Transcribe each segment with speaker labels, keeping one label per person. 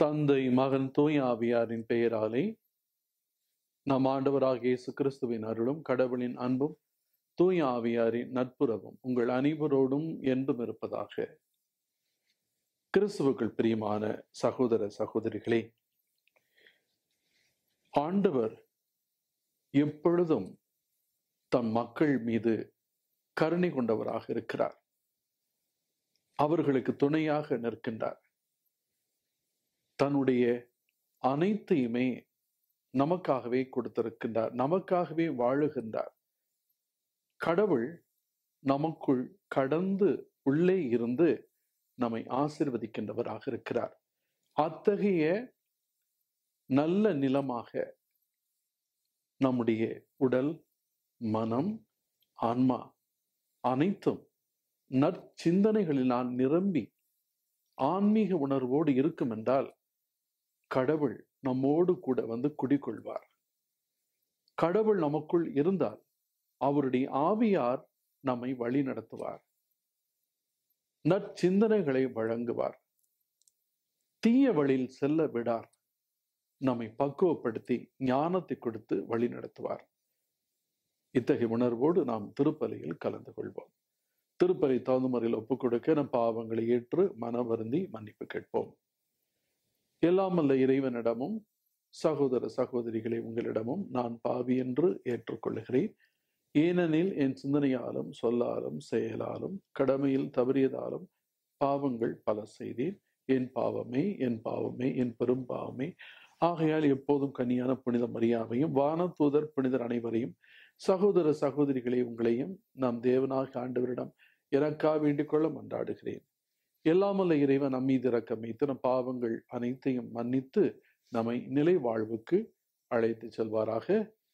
Speaker 1: தந்தை மகன் தூய ஆவியாரின் பெயராலே நம் ஆண்டவராக இயேசு கிறிஸ்துவின் அருளும் கடவுளின் அன்பும் தூய ஆவியாரின் நட்புறவும் உங்கள் அனைவரோடும் என்றும் இருப்பதாக கிறிஸ்துவுக்குள் பிரியமான சகோதர சகோதரிகளே ஆண்டவர் எப்பொழுதும் தம் மக்கள் மீது கருணை கொண்டவராக இருக்கிறார் அவர்களுக்கு துணையாக நிற்கின்றார் தன்னுடைய அனைத்தையுமே நமக்காகவே கொடுத்திருக்கின்றார் நமக்காகவே வாழுகின்றார் கடவுள் நமக்குள் கடந்து உள்ளே இருந்து நம்மை ஆசிர்வதிக்கின்றவராக இருக்கிறார் அத்தகைய நல்ல நிலமாக நம்முடைய உடல் மனம் ஆன்மா அனைத்தும் நற்சிந்தனைகளினால் நிரம்பி ஆன்மீக உணர்வோடு இருக்கும் என்றால் கடவுள் நம்மோடு கூட வந்து குடிகொள்வார் கடவுள் நமக்குள் இருந்தால் அவருடைய ஆவியார் நம்மை வழி நடத்துவார் நற்சிந்தனைகளை வழங்குவார் தீய வழியில் செல்ல விடார் நம்மை பக்குவப்படுத்தி ஞானத்தை கொடுத்து வழி நடத்துவார் இத்தகைய உணர்வோடு நாம் திருப்பலியில் கலந்து கொள்வோம் திருப்பலி தகுந்த முறையில் ஒப்புக் கொடுக்க நம் பாவங்களை ஏற்று மன வருந்தி மன்னிப்பு கேட்போம் எல்லாமல்ல இறைவனிடமும் சகோதர சகோதரிகளை உங்களிடமும் நான் பாவி என்று ஏற்றுக்கொள்கிறேன் ஏனெனில் என் சிந்தனையாலும் சொல்லாலும் செயலாலும் கடமையில் தவறியதாலும் பாவங்கள் பல செய்தேன் என் பாவமே என் பாவமே என் பெரும் பாவமே ஆகையால் எப்போதும் கனியான புனித மரியாவையும் வான தூதர் புனிதர் அனைவரையும் சகோதர சகோதரிகளை உங்களையும் நாம் தேவனாக ஆண்டவரிடம் எனக்கா வேண்டிக் கொள்ள மன்றாடுகிறேன் எல்லாமல்ல இறைவன் நம் மீது இறக்கம் வைத்து நம் பாவங்கள் அனைத்தையும் மன்னித்து நம்மை நிலை வாழ்வுக்கு அழைத்து செல்வாராக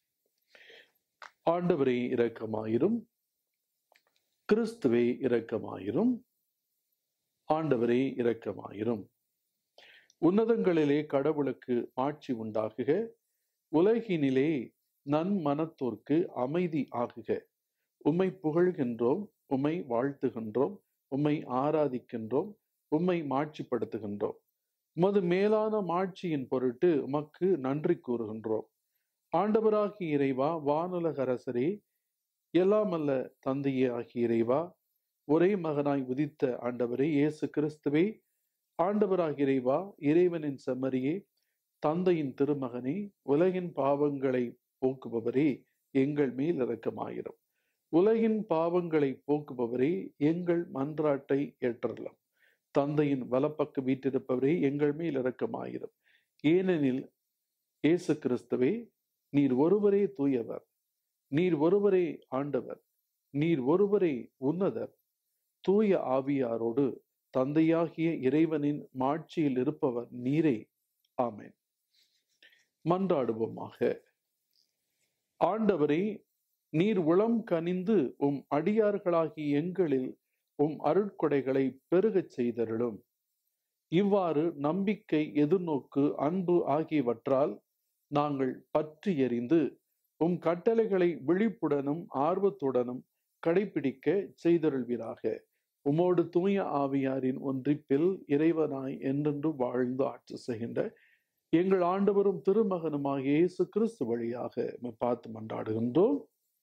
Speaker 1: ஆண்டவரே இரக்கமாயிரும் கிறிஸ்துவே இரக்கமாயிரும் ஆண்டவரே இரக்கமாயிரும் உன்னதங்களிலே கடவுளுக்கு ஆட்சி உண்டாகுக உலகினிலே நன்மனத்தோர்க்கு அமைதி ஆகுக உம்மை புகழ்கின்றோம் உம்மை வாழ்த்துகின்றோம் உம்மை ஆராதிக்கின்றோம் உம்மை மாட்சிப்படுத்துகின்றோம் உமது மேலான மாட்சியின் பொருட்டு உமக்கு நன்றி கூறுகின்றோம் ஆண்டவராகிய இறைவா வானுலக அரசரே எல்லாமல்ல தந்தையே ஆகிய இறைவா ஒரே மகனாய் உதித்த ஆண்டவரே இயேசு கிறிஸ்துவே ஆண்டவராகிய இறைவா இறைவனின் செம்மறியே தந்தையின் திருமகனே உலகின் பாவங்களை போக்குபவரே எங்கள் மேல் இரக்கமாயிரும் உலகின் பாவங்களை போக்குபவரே எங்கள் மன்றாட்டை ஏற்றலாம் தந்தையின் வலப்பக்க வீட்டிருப்பவரே எங்கள் மேல் இரக்கமாயிரும் ஏனெனில் இயேசு கிறிஸ்துவே நீர் ஒருவரே தூயவர் நீர் ஒருவரே ஆண்டவர் நீர் ஒருவரே உன்னதர் தூய ஆவியாரோடு தந்தையாகிய இறைவனின் மாட்சியில் இருப்பவர் நீரே ஆமேன் மன்றாடுவோமாக ஆண்டவரே நீர் உளம் கனிந்து உம் அடியார்களாகிய எங்களில் உம் அருட்கொடைகளை பெருகச் செய்தருளும் இவ்வாறு நம்பிக்கை எதிர்நோக்கு அன்பு ஆகியவற்றால் நாங்கள் பற்றி எறிந்து உம் கட்டளைகளை விழிப்புடனும் ஆர்வத்துடனும் கடைபிடிக்க செய்தருள்வீராக உமோடு தூய ஆவியாரின் ஒன்றிப்பில் இறைவனாய் என்றென்று வாழ்ந்து ஆட்சி செய்கின்ற எங்கள் ஆண்டவரும் திருமகனுமாகிய இயேசு கிறிஸ்து வழியாக பார்த்து மன்றாடுகின்றோம்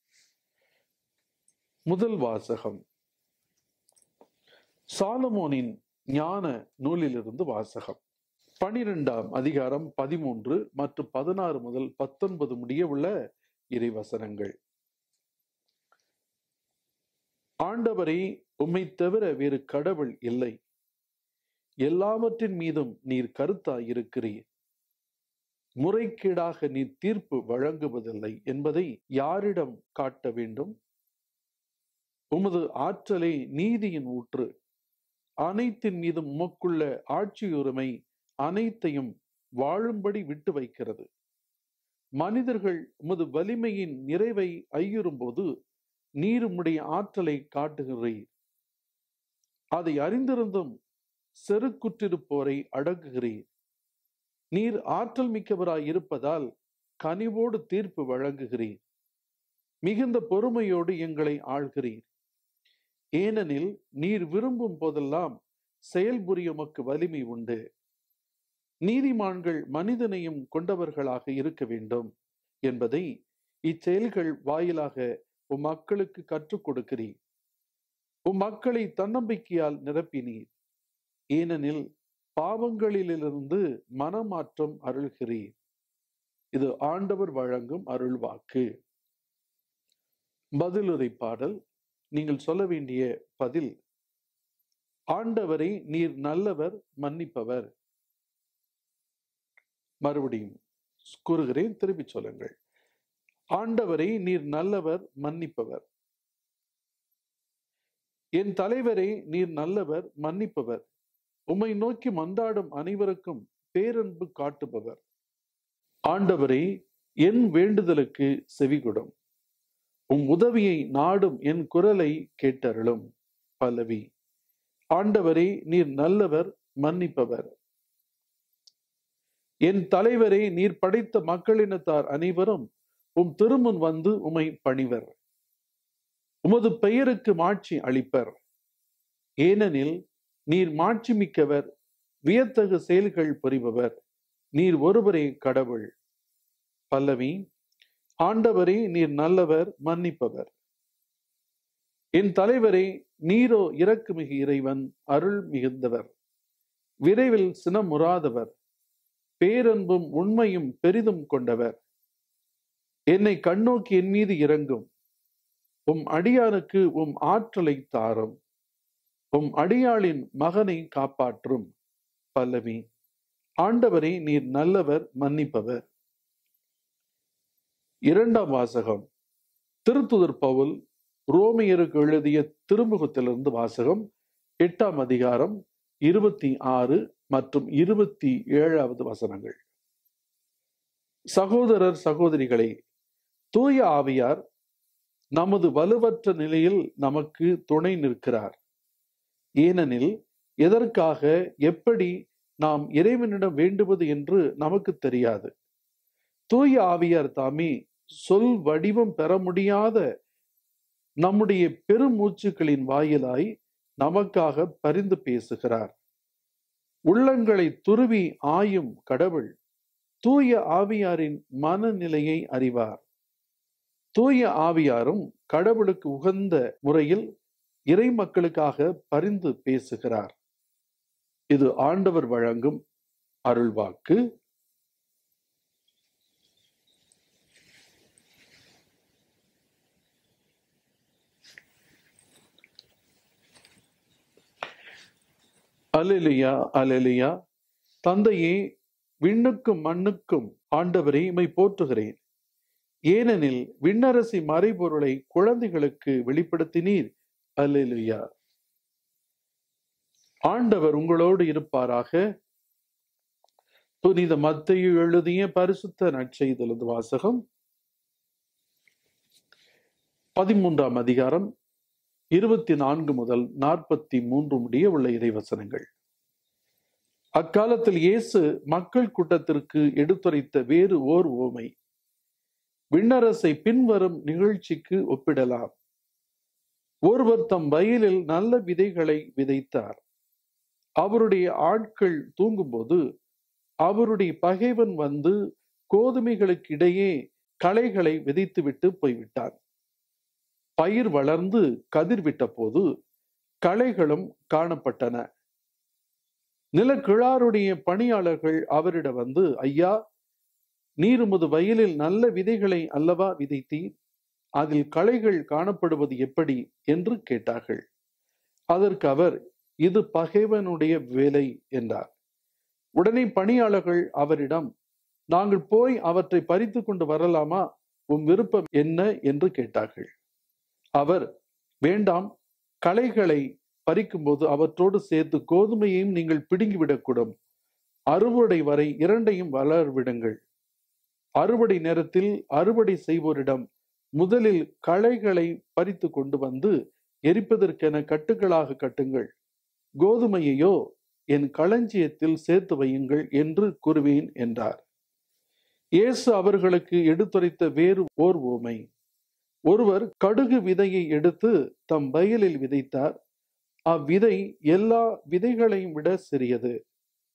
Speaker 1: முதல் வாசகம் சாலமோனின் ஞான நூலிலிருந்து வாசகம் பனிரெண்டாம் அதிகாரம் பதிமூன்று மற்றும் பதினாறு முதல் பத்தொன்பது முடிய உள்ள இறைவசனங்கள் ஆண்டவரை உம்மை தவிர வேறு கடவுள் இல்லை எல்லாவற்றின் மீதும் நீர் கருத்தாய் இருக்கிறீர் முறைகேடாக நீர் தீர்ப்பு வழங்குவதில்லை என்பதை யாரிடம் காட்ட வேண்டும் உமது ஆற்றலை நீதியின் ஊற்று அனைத்தின் மீதும் உமக்குள்ள ஆட்சியுரிமை அனைத்தையும் வாழும்படி விட்டு வைக்கிறது மனிதர்கள் உமது வலிமையின் நிறைவை ஐயுறும் போது நீர் உம்முடைய ஆற்றலை காட்டுகிறீர் அதை அறிந்திருந்தும் செருக்குற்றிருப்போரை அடங்குகிறீர் நீர் ஆற்றல் மிக்கவராய் இருப்பதால் கனிவோடு தீர்ப்பு வழங்குகிறீர் மிகுந்த பொறுமையோடு எங்களை ஆள்கிறீர் ஏனெனில் நீர் விரும்பும் போதெல்லாம் செயல்புரிய உமக்கு வலிமை உண்டு நீதிமான்கள் மனிதனையும் கொண்டவர்களாக இருக்க வேண்டும் என்பதை இச்செயல்கள் வாயிலாக உம் மக்களுக்கு கற்றுக் கொடுக்கிறீர் உம் மக்களை தன்னம்பிக்கையால் நிரப்பினீர் ஏனெனில் பாவங்களிலிருந்து மனமாற்றம் அருள்கிறீர் இது ஆண்டவர் வழங்கும் அருள்வாக்கு பதிலுரை பாடல் நீங்கள் சொல்ல வேண்டிய பதில் ஆண்டவரை நீர் நல்லவர் மன்னிப்பவர் மறுபடியும் கூறுகிறேன் திருப்பி சொல்லுங்கள் ஆண்டவரை நீர் நல்லவர் மன்னிப்பவர் என் தலைவரை நீர் நல்லவர் மன்னிப்பவர் உம்மை நோக்கி மந்தாடும் அனைவருக்கும் பேரன்பு காட்டுபவர் ஆண்டவரை என் வேண்டுதலுக்கு செவிகொடும் உம் உதவியை நாடும் என் குரலை கேட்டருளும் பல்லவி ஆண்டவரே நீர் நல்லவர் மன்னிப்பவர் என் தலைவரை நீர் படைத்த மக்களினத்தார் அனைவரும் உம் திருமுன் வந்து உமை பணிவர் உமது பெயருக்கு மாட்சி அளிப்பர் ஏனெனில் நீர் மாட்சி மிக்கவர் வியத்தகு செயல்கள் புரிபவர் நீர் ஒருவரே கடவுள் பல்லவி ஆண்டவரே நீர் நல்லவர் மன்னிப்பவர் என் தலைவரே நீரோ இறக்குமிகு இறைவன் அருள் மிகுந்தவர் விரைவில் சினமுறாதவர் பேரன்பும் உண்மையும் பெரிதும் கொண்டவர் என்னை கண்ணோக்கி என் மீது இறங்கும் உம் அடியானுக்கு உம் ஆற்றலை தாரும் உம் அடியாளின் மகனை காப்பாற்றும் பல்லவி ஆண்டவரை நீர் நல்லவர் மன்னிப்பவர் இரண்டாம் வாசகம் திருத்துதர் பவுல் ரோமியருக்கு எழுதிய திருமுகத்திலிருந்து வாசகம் எட்டாம் அதிகாரம் இருபத்தி ஆறு மற்றும் இருபத்தி ஏழாவது வசனங்கள் சகோதரர் சகோதரிகளை தூய ஆவியார் நமது வலுவற்ற நிலையில் நமக்கு துணை நிற்கிறார் ஏனெனில் எதற்காக எப்படி நாம் இறைவனிடம் வேண்டுவது என்று நமக்கு தெரியாது தூய ஆவியார் தாமே சொல் வடிவம் பெற முடியாத நம்முடைய பெருமூச்சுக்களின் வாயிலாய் நமக்காக பரிந்து பேசுகிறார் உள்ளங்களை துருவி ஆயும் கடவுள் தூய ஆவியாரின் மனநிலையை அறிவார் தூய ஆவியாரும் கடவுளுக்கு உகந்த முறையில் இறை மக்களுக்காக பரிந்து பேசுகிறார் இது ஆண்டவர் வழங்கும் அருள்வாக்கு அலெலியா அலெலியா தந்தையே விண்ணுக்கும் மண்ணுக்கும் ஆண்டவரை இமை போற்றுகிறேன் ஏனெனில் விண்ணரசி மறைபொருளை குழந்தைகளுக்கு வெளிப்படுத்தினீர் அல்லேலுயா ஆண்டவர் உங்களோடு இருப்பாராக புனித மத்தையு எழுதிய பரிசுத்த நற்செய்தலது வாசகம் பதிமூன்றாம் அதிகாரம் இருபத்தி நான்கு முதல் நாற்பத்தி மூன்று முடிய உள்ள இறைவசனங்கள் அக்காலத்தில் இயேசு மக்கள் கூட்டத்திற்கு எடுத்துரைத்த வேறு ஓர் ஓமை விண்ணரசை பின்வரும் நிகழ்ச்சிக்கு ஒப்பிடலாம் ஒருவர் தம் வயலில் நல்ல விதைகளை விதைத்தார் அவருடைய ஆட்கள் தூங்கும்போது அவருடைய பகைவன் வந்து கோதுமைகளுக்கு இடையே களைகளை விதைத்துவிட்டு போய்விட்டான் பயிர் வளர்ந்து கதிர் விட்ட போது களைகளும் காணப்பட்டன நிலக்கிழாருடைய பணியாளர்கள் அவரிடம் வந்து ஐயா நீர் உமது வயலில் நல்ல விதைகளை அல்லவா விதைத்தீர் அதில் களைகள் காணப்படுவது எப்படி என்று கேட்டார்கள் அதற்கு அவர் இது பகைவனுடைய வேலை என்றார் உடனே பணியாளர்கள் அவரிடம் நாங்கள் போய் அவற்றை பறித்து கொண்டு வரலாமா உம் விருப்பம் என்ன என்று கேட்டார்கள் அவர் வேண்டாம் களைகளை பறிக்கும்போது அவற்றோடு சேர்த்து கோதுமையையும் நீங்கள் பிடுங்கிவிடக்கூடும் அறுவடை வரை இரண்டையும் வளர விடுங்கள் அறுவடை நேரத்தில் அறுவடை செய்வோரிடம் முதலில் களைகளை பறித்து கொண்டு வந்து எரிப்பதற்கென கட்டுகளாக கட்டுங்கள் கோதுமையையோ என் களஞ்சியத்தில் சேர்த்து வையுங்கள் என்று கூறுவேன் என்றார் இயேசு அவர்களுக்கு எடுத்துரைத்த வேறு ஓர் ஓமை ஒருவர் கடுகு விதையை எடுத்து தம் வயலில் விதைத்தார் அவ்விதை எல்லா விதைகளையும் விட சிறியது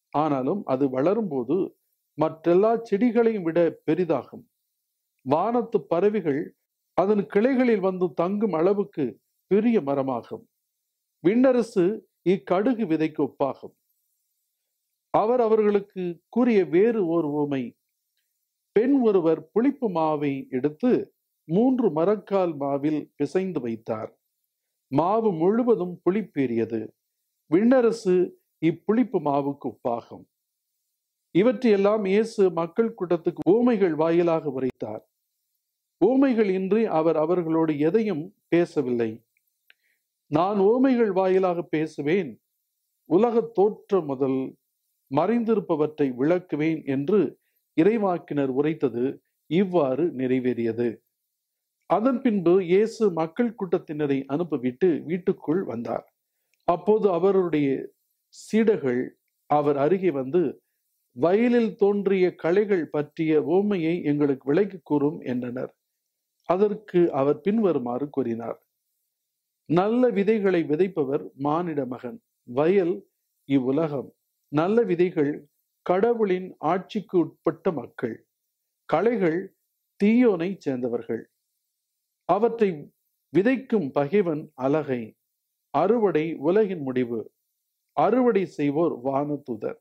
Speaker 1: ஆனாலும் அது வளரும்போது மற்றெல்லா செடிகளையும் விட பெரிதாகும் வானத்து பறவைகள் அதன் கிளைகளில் வந்து தங்கும் அளவுக்கு பெரிய மரமாகும் விண்ணரசு இக்கடுகு விதைக்கு ஒப்பாகும் அவர் அவர்களுக்கு கூறிய வேறு ஓர் உவமை பெண் ஒருவர் புளிப்பு மாவை எடுத்து மூன்று மரக்கால் மாவில் பிசைந்து வைத்தார் மாவு முழுவதும் புளிப்பேறியது விண்ணரசு இப்புளிப்பு மாவுக்கு ஒப்பாகும் இவற்றையெல்லாம் இயேசு மக்கள் கூட்டத்துக்கு ஊமைகள் வாயிலாக உரைத்தார் ஊமைகள் இன்றி அவர் அவர்களோடு எதையும் பேசவில்லை நான் ஊமைகள் வாயிலாக பேசுவேன் உலக தோற்றம் முதல் மறைந்திருப்பவற்றை விளக்குவேன் என்று இறைவாக்கினர் உரைத்தது இவ்வாறு நிறைவேறியது அதன் பின்பு இயேசு மக்கள் கூட்டத்தினரை அனுப்பிவிட்டு வீட்டுக்குள் வந்தார் அப்போது அவருடைய சீடர்கள் அவர் அருகே வந்து வயலில் தோன்றிய களைகள் பற்றிய ஓமையை எங்களுக்கு விளக்கி கூறும் என்றனர் அதற்கு அவர் பின்வருமாறு கூறினார் நல்ல விதைகளை விதைப்பவர் மானிட மகன் வயல் இவ்வுலகம் நல்ல விதைகள் கடவுளின் ஆட்சிக்கு உட்பட்ட மக்கள் களைகள் தீயோனை சேர்ந்தவர்கள் அவற்றை விதைக்கும் பகைவன் அலகை அறுவடை உலகின் முடிவு அறுவடை செய்வோர் வானத்துதர்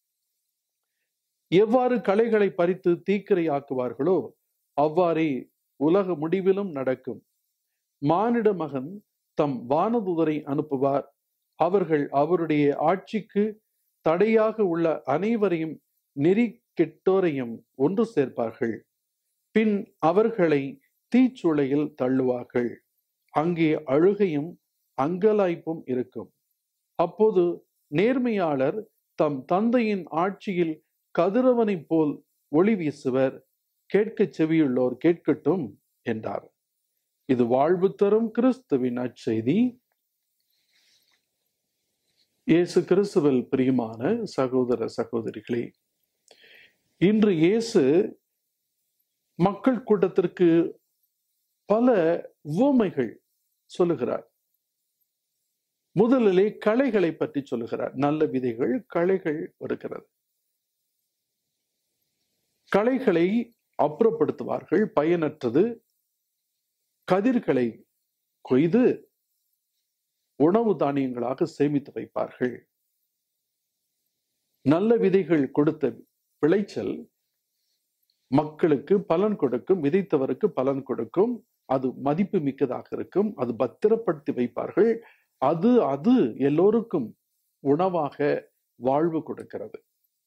Speaker 1: எவ்வாறு களைகளை பறித்து தீக்கிரையாக்குவார்களோ அவ்வாறே உலக முடிவிலும் நடக்கும் மானிட மகன் தம் வானதுதரை அனுப்புவார் அவர்கள் அவருடைய ஆட்சிக்கு தடையாக உள்ள அனைவரையும் நெறி கெட்டோரையும் ஒன்று சேர்ப்பார்கள் பின் அவர்களை தீச்சுளையில் தள்ளுவார்கள் அங்கே அழுகையும் அங்கலாய்ப்பும் இருக்கும் அப்போது நேர்மையாளர் தம் தந்தையின் ஆட்சியில் கதிரவனைப் போல் ஒளி வீசுவர் கேட்கச் செவியுள்ளோர் கேட்கட்டும் என்றார் இது வாழ்வு தரும் கிறிஸ்துவின் அச்செய்தி இயேசு கிறிஸ்துவில் பிரியமான சகோதர சகோதரிகளே இன்று இயேசு மக்கள் கூட்டத்திற்கு பல உவமைகள் சொல்லுகிறார் முதலிலே களைகளை பற்றி சொல்லுகிறார் நல்ல விதைகள் களைகள் வருகிறது களைகளை அப்புறப்படுத்துவார்கள் பயனற்றது கதிர்களை கொய்து உணவு தானியங்களாக சேமித்து வைப்பார்கள் நல்ல விதைகள் கொடுத்த விளைச்சல் மக்களுக்கு பலன் கொடுக்கும் விதைத்தவருக்கு பலன் கொடுக்கும் அது மதிப்பு மிக்கதாக இருக்கும் அது பத்திரப்படுத்தி வைப்பார்கள் அது அது எல்லோருக்கும் உணவாக வாழ்வு கொடுக்கிறது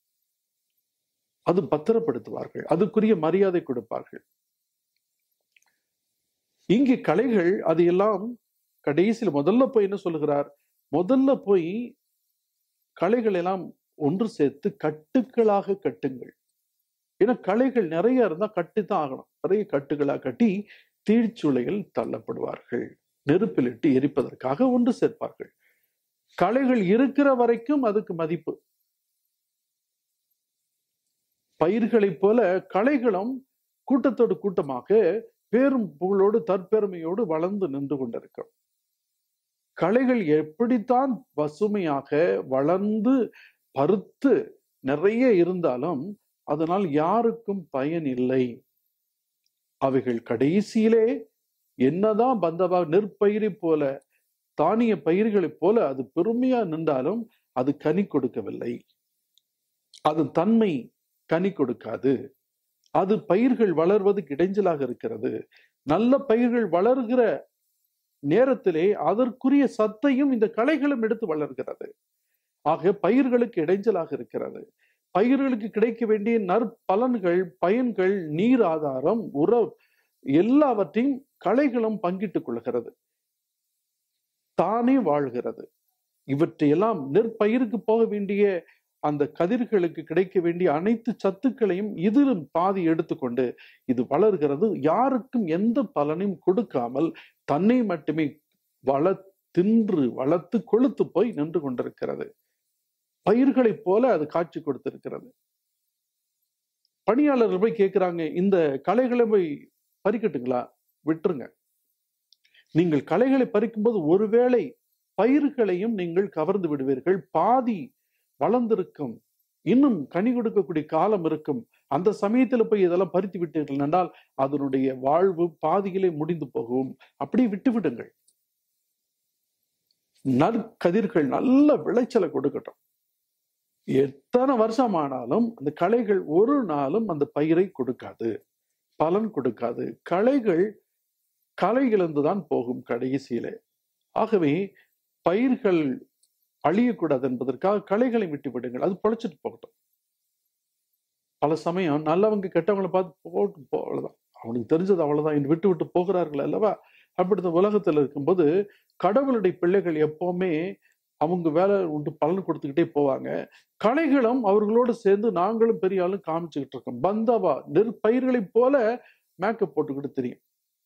Speaker 1: அது பத்திரப்படுத்துவார்கள் அதுக்குரிய மரியாதை கொடுப்பார்கள் இங்கே கலைகள் அது எல்லாம் கடைசியில் முதல்ல போய் என்ன சொல்லுகிறார் முதல்ல போய் கலைகள் எல்லாம் ஒன்று சேர்த்து கட்டுக்களாக கட்டுங்கள் ஏன்னா கலைகள் நிறைய இருந்தா கட்டி தான் ஆகணும் நிறைய கட்டுகளாக கட்டி தீழ்ச்சுளையில் தள்ளப்படுவார்கள் நெருப்பிலிட்டு எரிப்பதற்காக ஒன்று சேர்ப்பார்கள் கலைகள் இருக்கிற வரைக்கும் அதுக்கு மதிப்பு பயிர்களைப் போல கலைகளும் கூட்டத்தோடு கூட்டமாக பேரும் புகழோடு தற்பெருமையோடு வளர்ந்து நின்று கொண்டிருக்கும் கலைகள் எப்படித்தான் பசுமையாக வளர்ந்து பருத்து நிறைய இருந்தாலும் அதனால் யாருக்கும் பயன் இல்லை அவைகள் கடைசியிலே என்னதான் பந்தவா நெற்பயிரை போல தானிய பயிர்களைப் போல அது பெருமையா நின்றாலும் அது கனி கொடுக்கவில்லை அது தன்மை கனி கொடுக்காது அது பயிர்கள் வளர்வதற்கு இடைஞ்சலாக இருக்கிறது நல்ல பயிர்கள் வளர்கிற நேரத்திலே அதற்குரிய சத்தையும் இந்த களைகளும் எடுத்து வளர்கிறது ஆக பயிர்களுக்கு இடைஞ்சலாக இருக்கிறது பயிர்களுக்கு கிடைக்க வேண்டிய நற்பலன்கள் பயன்கள் நீர் ஆதாரம் உர எல்லாவற்றையும் களைகளும் பங்கிட்டுக் கொள்கிறது தானே வாழ்கிறது இவற்றையெல்லாம் நெற்பயிருக்கு போக வேண்டிய அந்த கதிர்களுக்கு கிடைக்க வேண்டிய அனைத்து சத்துக்களையும் இதிலும் பாதி எடுத்துக்கொண்டு இது வளர்கிறது யாருக்கும் எந்த பலனையும் கொடுக்காமல் தன்னை மட்டுமே வள தின்று வளர்த்து கொழுத்து போய் நின்று கொண்டிருக்கிறது பயிர்களைப் போல அது காட்சி கொடுத்திருக்கிறது பணியாளர்கள் போய் கேட்கிறாங்க இந்த களைகளை போய் பறிக்கட்டுங்களா விட்டுருங்க நீங்கள் களைகளை பறிக்கும்போது ஒருவேளை பயிர்களையும் நீங்கள் கவர்ந்து விடுவீர்கள் பாதி வளர்ந்திருக்கும் இன்னும் கனி கொடுக்கக்கூடிய காலம் இருக்கும் அந்த சமயத்துல போய் இதெல்லாம் பறித்து விட்டீர்கள் என்றால் அதனுடைய வாழ்வு பாதியிலே முடிந்து போகும் அப்படி விட்டு விடுங்கள் நற்கதிர்கள் நல்ல விளைச்சலை கொடுக்கட்டும் எத்தனை வருஷம் ஆனாலும் அந்த களைகள் ஒரு நாளும் அந்த பயிரை கொடுக்காது பலன் கொடுக்காது களைகள் களை இழந்துதான் போகும் கடைசியிலே ஆகவே பயிர்கள் அழியக்கூடாது என்பதற்காக களைகளை விட்டு விடுங்கள் அது பொழைச்சிட்டு போகட்டும் பல சமயம் நல்லவங்க கெட்டவங்களை பார்த்து போட்டு போ அவ்வளவுதான் அவனுக்கு தெரிஞ்சது அவ்வளவுதான் என்று விட்டு விட்டு போகிறார்கள் அல்லவா அப்படித்த உலகத்துல இருக்கும்போது கடவுளுடைய பிள்ளைகள் எப்பவுமே அவங்க வேலை உண்டு பலன் கொடுத்துக்கிட்டே போவாங்க கலைகளும் அவர்களோடு சேர்ந்து நாங்களும் பெரிய ஆளும் காமிச்சுக்கிட்டு இருக்கோம் பந்தாவா நெற்பயிர்களைப் போல மேக்கப் போட்டுக்கிட்டு தெரியும்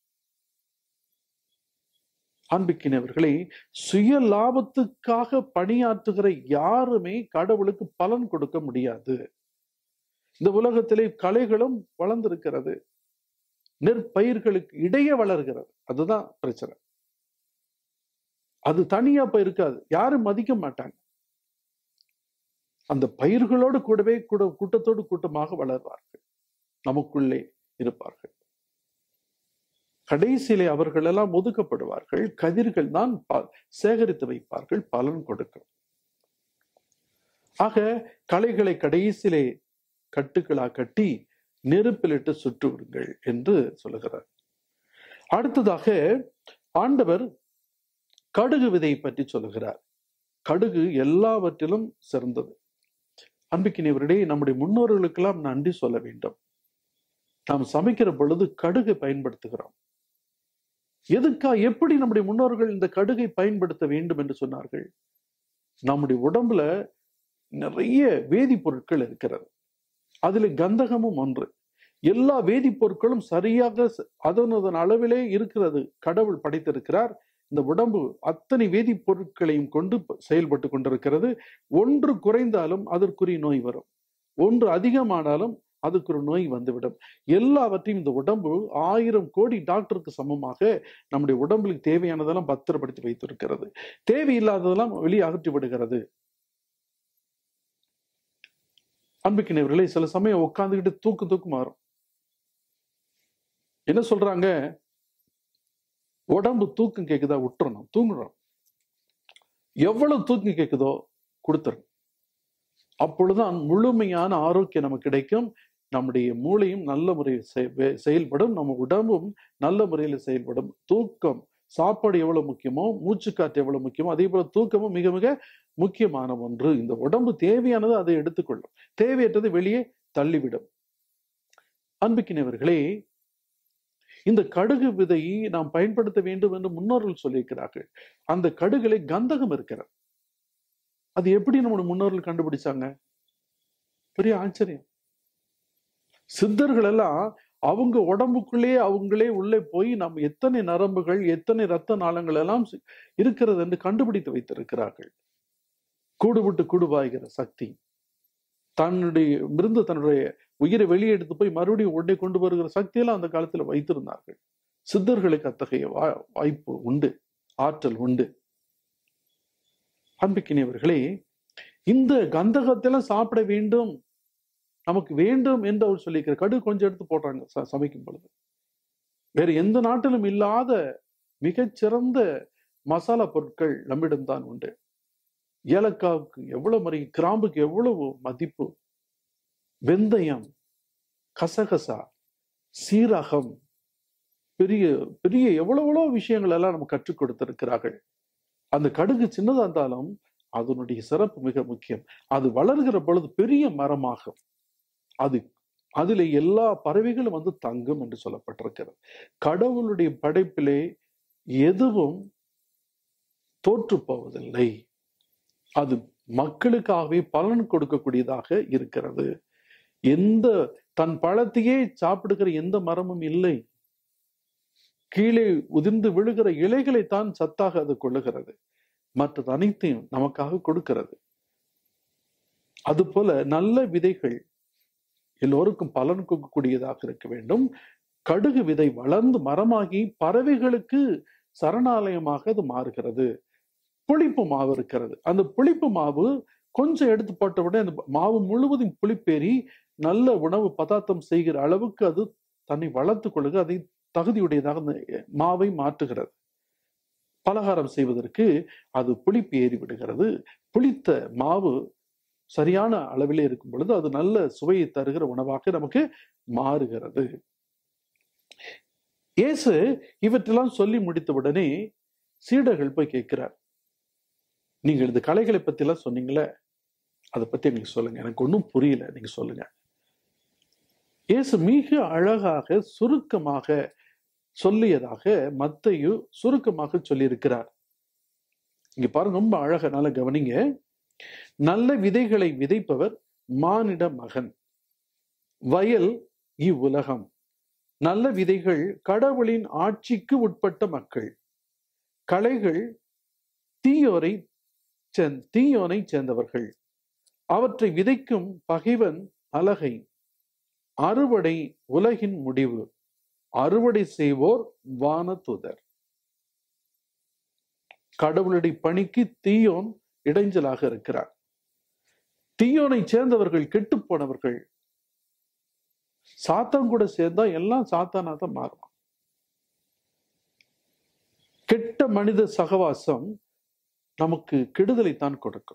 Speaker 1: அன்பிக்கினவர்களை சுய லாபத்துக்காக பணியாற்றுகிற யாருமே கடவுளுக்கு பலன் கொடுக்க முடியாது இந்த உலகத்திலே கலைகளும் வளர்ந்திருக்கிறது நெற்பயிர்களுக்கு இடையே வளர்கிறது அதுதான் பிரச்சனை அது தனியா போய் இருக்காது யாரும் மதிக்க மாட்டாங்க அந்த பயிர்களோடு கூடவே கூட கூட்டத்தோடு கூட்டமாக வளர்வார்கள் நமக்குள்ளே இருப்பார்கள் கடைசியிலே அவர்கள் எல்லாம் ஒதுக்கப்படுவார்கள் கதிர்கள் தான் சேகரித்து வைப்பார்கள் பலன் கொடுக்கும் ஆக கலைகளை கடைசியிலே கட்டுகளா கட்டி நெருப்பிலிட்டு சுட்டு விடுங்கள் என்று சொல்லுகிறார் அடுத்ததாக ஆண்டவர் கடுகு விதை பற்றி சொல்லுகிறார் கடுகு எல்லாவற்றிலும் சிறந்தது அன்பிக்கினவரிடையே நம்முடைய முன்னோர்களுக்கெல்லாம் நன்றி சொல்ல வேண்டும் நாம் சமைக்கிற பொழுது கடுகை பயன்படுத்துகிறோம் எதுக்கா எப்படி நம்முடைய முன்னோர்கள் இந்த கடுகை பயன்படுத்த வேண்டும் என்று சொன்னார்கள் நம்முடைய உடம்புல நிறைய வேதிப்பொருட்கள் இருக்கிறது அதுல கந்தகமும் ஒன்று எல்லா வேதிப்பொருட்களும் சரியாக அதன் அதன் அளவிலே இருக்கிறது கடவுள் படைத்திருக்கிறார் இந்த உடம்பு அத்தனை வேதிப்பொருட்களையும் கொண்டு செயல்பட்டு கொண்டிருக்கிறது ஒன்று குறைந்தாலும் அதற்குரிய நோய் வரும் ஒன்று அதிகமானாலும் அதுக்கு ஒரு நோய் வந்துவிடும் எல்லாவற்றையும் இந்த உடம்பு ஆயிரம் கோடி டாக்டருக்கு சமமாக நம்முடைய உடம்புக்கு தேவையானதெல்லாம் பத்திரப்படுத்தி வைத்திருக்கிறது தேவையில்லாததெல்லாம் வெளியே அகற்றி விடுகிறது அன்புக்கினவர்களே சில சமயம் உட்காந்துக்கிட்டு தூக்கு தூக்கு மாறும் என்ன சொல்றாங்க உடம்பு தூக்கம் கேக்குதா விட்டுறணும் தூங்குறோம் எவ்வளவு தூக்கம் கேக்குதோ கொடுத்துரும் அப்பொழுதுதான் முழுமையான ஆரோக்கியம் நமக்கு கிடைக்கும் நம்முடைய மூளையும் நல்ல முறையில் செயல்படும் நம்ம உடம்பும் நல்ல முறையில் செயல்படும் தூக்கம் சாப்பாடு எவ்வளவு முக்கியமோ மூச்சுக்காற்று எவ்வளவு முக்கியமோ அதே போல தூக்கமும் மிக மிக முக்கியமான ஒன்று இந்த உடம்பு தேவையானது அதை எடுத்துக்கொள்ளும் தேவையற்றது வெளியே தள்ளிவிடும் அன்புக்கினவர்களே இந்த கடுகு விதையை நாம் பயன்படுத்த வேண்டும் என்று முன்னோர்கள் சொல்லியிருக்கிறார்கள் அந்த கடுகுல கந்தகம் இருக்கிறது அது எப்படி நம்முடைய முன்னோர்கள் கண்டுபிடிச்சாங்க பெரிய ஆச்சரியம் சித்தர்கள் எல்லாம் அவங்க உடம்புக்குள்ளே அவங்களே உள்ளே போய் நம்ம எத்தனை நரம்புகள் எத்தனை ரத்த நாளங்கள் எல்லாம் இருக்கிறது என்று கண்டுபிடித்து வைத்திருக்கிறார்கள் கூடு விட்டு கூடுவாய்கிற சக்தி தன்னுடைய இருந்து தன்னுடைய உயிரை வெளியே எடுத்து போய் மறுபடியும் உடனே கொண்டு வருகிற சக்தியெல்லாம் அந்த காலத்துல வைத்திருந்தார்கள் சித்தர்களுக்கு அத்தகைய வாய்ப்பு உண்டு ஆற்றல் உண்டு அன்பிக்கினியவர்களே இந்த கந்தகத்தெல்லாம் சாப்பிட வேண்டும் நமக்கு வேண்டும் என்று அவர் சொல்லியிருக்கிற கடு கொஞ்சம் எடுத்து போடுறாங்க சமைக்கும் பொழுது வேற எந்த நாட்டிலும் இல்லாத மிகச்சிறந்த மசாலா பொருட்கள் நம்மிடம்தான் உண்டு ஏலக்காவுக்கு எவ்வளவு மறை கிராம்புக்கு எவ்வளவு மதிப்பு வெந்தயம் கசகசா சீரகம் பெரிய பெரிய எவ்வளவோ விஷயங்கள் எல்லாம் நம்ம கற்றுக் கொடுத்திருக்கிறார்கள் அந்த கடுகு சின்னதா இருந்தாலும் அதனுடைய சிறப்பு மிக முக்கியம் அது வளர்கிற பொழுது பெரிய மரமாகும் அது அதுல எல்லா பறவைகளும் வந்து தங்கும் என்று சொல்லப்பட்டிருக்கிறது கடவுளுடைய படைப்பிலே எதுவும் தோற்று போவதில்லை அது மக்களுக்காகவே பலன் கொடுக்கக்கூடியதாக இருக்கிறது எந்த தன் பழத்தையே சாப்பிடுகிற எந்த மரமும் இல்லை கீழே உதிர்ந்து விழுகிற இலைகளை தான் சத்தாக அது கொள்ளுகிறது மற்றது அனைத்தையும் நமக்காக கொடுக்கிறது அதுபோல நல்ல விதைகள் எல்லோருக்கும் பலன் கொடுக்கக்கூடியதாக இருக்க வேண்டும் கடுகு விதை வளர்ந்து மரமாகி பறவைகளுக்கு சரணாலயமாக அது மாறுகிறது புளிப்பு மாவு இருக்கிறது அந்த புளிப்பு மாவு கொஞ்சம் எடுத்து போட்ட உடனே அந்த மாவு முழுவதும் புளிப்பேறி நல்ல உணவு பதார்த்தம் செய்கிற அளவுக்கு அது தன்னை வளர்த்து கொள்ளுக அதை தகுதியுடையதாக அந்த மாவை மாற்றுகிறது பலகாரம் செய்வதற்கு அது புளிப்பு ஏறி விடுகிறது புளித்த மாவு சரியான அளவிலே இருக்கும் பொழுது அது நல்ல சுவையை தருகிற உணவாக நமக்கு மாறுகிறது இயேசு இவற்றெல்லாம் சொல்லி முடித்த உடனே சீடர்கள் போய் கேட்கிறார் நீங்கள் இந்த கலைகளை பத்தி எல்லாம் சொன்னீங்களே அதை பத்தி எனக்கு சொல்லுங்க எனக்கு ஒன்றும் புரியல நீங்க சொல்லுங்க இயேசு மிக அழகாக சுருக்கமாக சொல்லியதாக மத்தையு சுருக்கமாக சொல்லியிருக்கிறார் இங்க பாருங்க ரொம்ப அழகா நல்ல கவனிங்க நல்ல விதைகளை விதைப்பவர் மானிட மகன் வயல் இவ்வுலகம் நல்ல விதைகள் கடவுளின் ஆட்சிக்கு உட்பட்ட மக்கள் களைகள் தீயோரை சேர்ந்- தீயோனை சேர்ந்தவர்கள் அவற்றை விதைக்கும் பகைவன் அலகை அறுவடை உலகின் முடிவு அறுவடை செய்வோர் வானதூதர் கடவுளுடைய பணிக்கு தீயோன் இடைஞ்சலாக இருக்கிறார் தீயோனை சேர்ந்தவர்கள் கெட்டு போனவர்கள் சாத்தான் கூட சேர்ந்தா எல்லாம் சாத்தானா தான் மாறும் கெட்ட மனித சகவாசம் நமக்கு கெடுதலை தான் கொடுக்கும்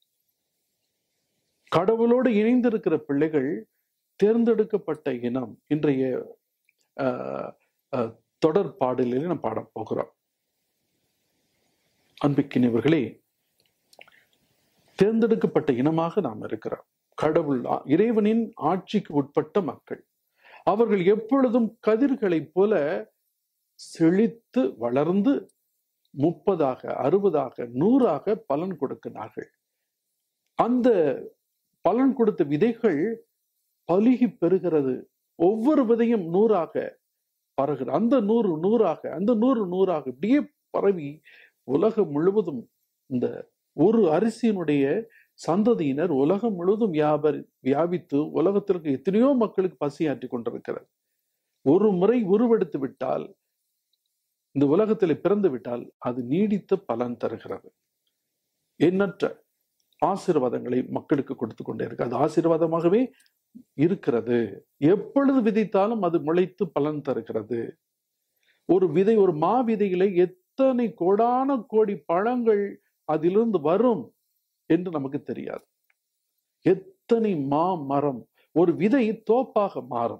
Speaker 1: கடவுளோடு இணைந்திருக்கிற பிள்ளைகள் தேர்ந்தெடுக்கப்பட்ட இனம் இன்றைய ஆஹ், ஆஹ், தொடர் பாடலில் நாம் பாட போகிறோம் அன்பிக்கினவர்களே தேர்ந்தெடுக்கப்பட்ட இனமாக நாம் இருக்கிறோம் கடவுள் ஆ- இறைவனின் ஆட்சிக்கு உட்பட்ட மக்கள் அவர்கள் எப்பொழுதும் கதிர்களைப் போல செழித்து வளர்ந்து முப்பதாக அறுபதாக நூறாக பலன் கொடுக்கிறார்கள் அந்த பலன் கொடுத்த விதைகள் பலுகி பெறுகிறது ஒவ்வொரு விதையும் நூறாக பரகுது அந்த நூறு நூறாக அந்த நூறு நூறாக இப்படியே பரவி உலகம் முழுவதும் இந்த ஒரு அரிசியினுடைய சந்ததியினர் உலகம் முழுவதும் வியாபரி வியாபித்து உலகத்திற்கு எத்தனையோ மக்களுக்கு பசியாற்றி கொண்டிருக்கிறது ஒரு முறை உருவெடுத்து விட்டால் இந்த உலகத்தில் பிறந்து விட்டால் அது நீடித்த பலன் தருகிறது எண்ணற்ற ஆசீர்வாதங்களை மக்களுக்கு கொடுத்து கொண்டே இருக்கு அது ஆசீர்வாதமாகவே இருக்கிறது எப்பொழுது விதைத்தாலும் அது முளைத்து பலன் தருகிறது ஒரு விதை ஒரு மா விதையில எத்தனை கோடான கோடி பழங்கள் அதிலிருந்து வரும் என்று நமக்கு தெரியாது எத்தனை மா மரம் ஒரு விதை தோப்பாக மாறும்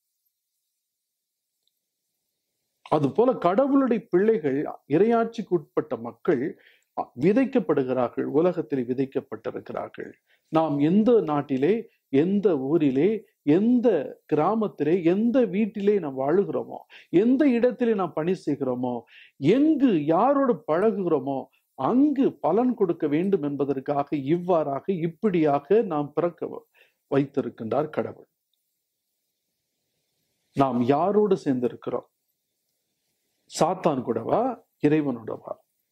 Speaker 1: அதுபோல கடவுளுடைய பிள்ளைகள் இரையாட்சிக்கு உட்பட்ட மக்கள் அ- விதைக்கப்படுகிறார்கள் உலகத்தில் விதைக்கப்பட்டிருக்கிறார்கள் நாம் எந்த நாட்டிலே எந்த ஊரிலே எந்த கிராமத்திலே எந்த வீட்டிலே நாம் வாழுகிறோமோ எந்த இடத்திலே நாம் பணி செய்கிறோமோ எங்கு யாரோடு பழகுகிறோமோ அங்கு பலன் கொடுக்க வேண்டும் என்பதற்காக இவ்வாறாக இப்படியாக நாம் பிறக்க வ- வைத்திருக்கின்றார் கடவுள் நாம் யாரோடு சேர்ந்திருக்கிறோம் சாத்தான் கூடவா இறைவனோடவா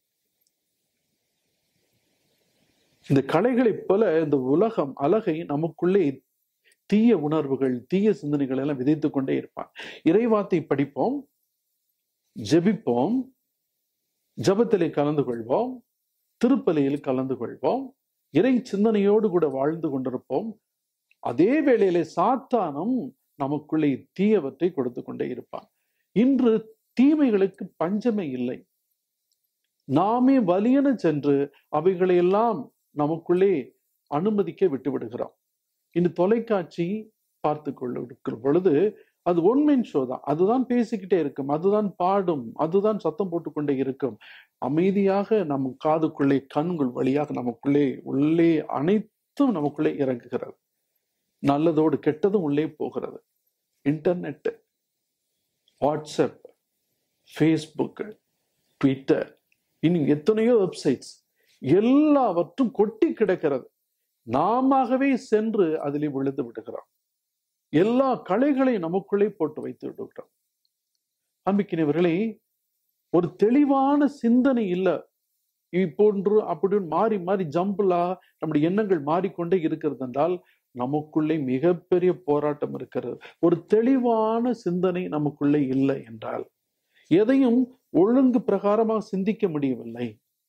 Speaker 1: இந்த கலைகளைப் போல இந்த உலகம் அழகை நமக்குள்ளே தீய உணர்வுகள் தீய சிந்தனைகள் எல்லாம் விதைத்துக் கொண்டே இருப்பான் இறைவாத்தை படிப்போம் ஜெபிப்போம் ஜெபத்திலே கலந்து கொள்வோம் திருப்பலியில் கலந்து கொள்வோம் இறை சிந்தனையோடு கூட வாழ்ந்து கொண்டிருப்போம் அதே வேளையிலே சாத்தானும் நமக்குள்ளே தீயவற்றை கொடுத்து கொண்டே இருப்பான் இன்று தீமைகளுக்கு பஞ்சமே இல்லை நாமே வலியென சென்று அவைகளையெல்லாம் நமக்குள்ளே அனுமதிக்க விட்டு விடுகிறோம் இந்த தொலைக்காட்சி பார்த்து கொண்டிருக்கிற பொழுது அது ஒன்மைன் ஷோ தான் அதுதான் பேசிக்கிட்டே இருக்கும் அதுதான் பாடும் அதுதான் சத்தம் போட்டுக்கொண்டே இருக்கும் அமைதியாக நம் காதுக்குள்ளே கண்கள் வழியாக நமக்குள்ளே உள்ளே அனைத்தும் நமக்குள்ளே இறங்குகிறது நல்லதோடு கெட்டதும் உள்ளே போகிறது இன்டர்நெட் வாட்ஸ்அப் ஃபேஸ்புக் ட்விட்டர் இன்னும் எத்தனையோ வெப்சைட்ஸ் எல்லாவற்றும் கொட்டி கிடக்கிறது நாமவே சென்று அதிலே விழுந்து விடுகிறோம் எல்லா கலைகளையும் நமக்குள்ளே போட்டு வைத்து விடுகிறோம் அன்பிக்கினவர்களே ஒரு தெளிவான சிந்தனை இல்லை இப்போன்று அப்படின்னு மாறி மாறி ஜம்பிளா நம்முடைய எண்ணங்கள் மாறிக்கொண்டே இருக்கிறது என்றால் நமக்குள்ளே மிகப்பெரிய போராட்டம் இருக்கிறது ஒரு தெளிவான சிந்தனை நமக்குள்ளே இல்லை என்றால் எதையும் ஒழுங்கு பிரகாரமாக சிந்திக்க முடியவில்லை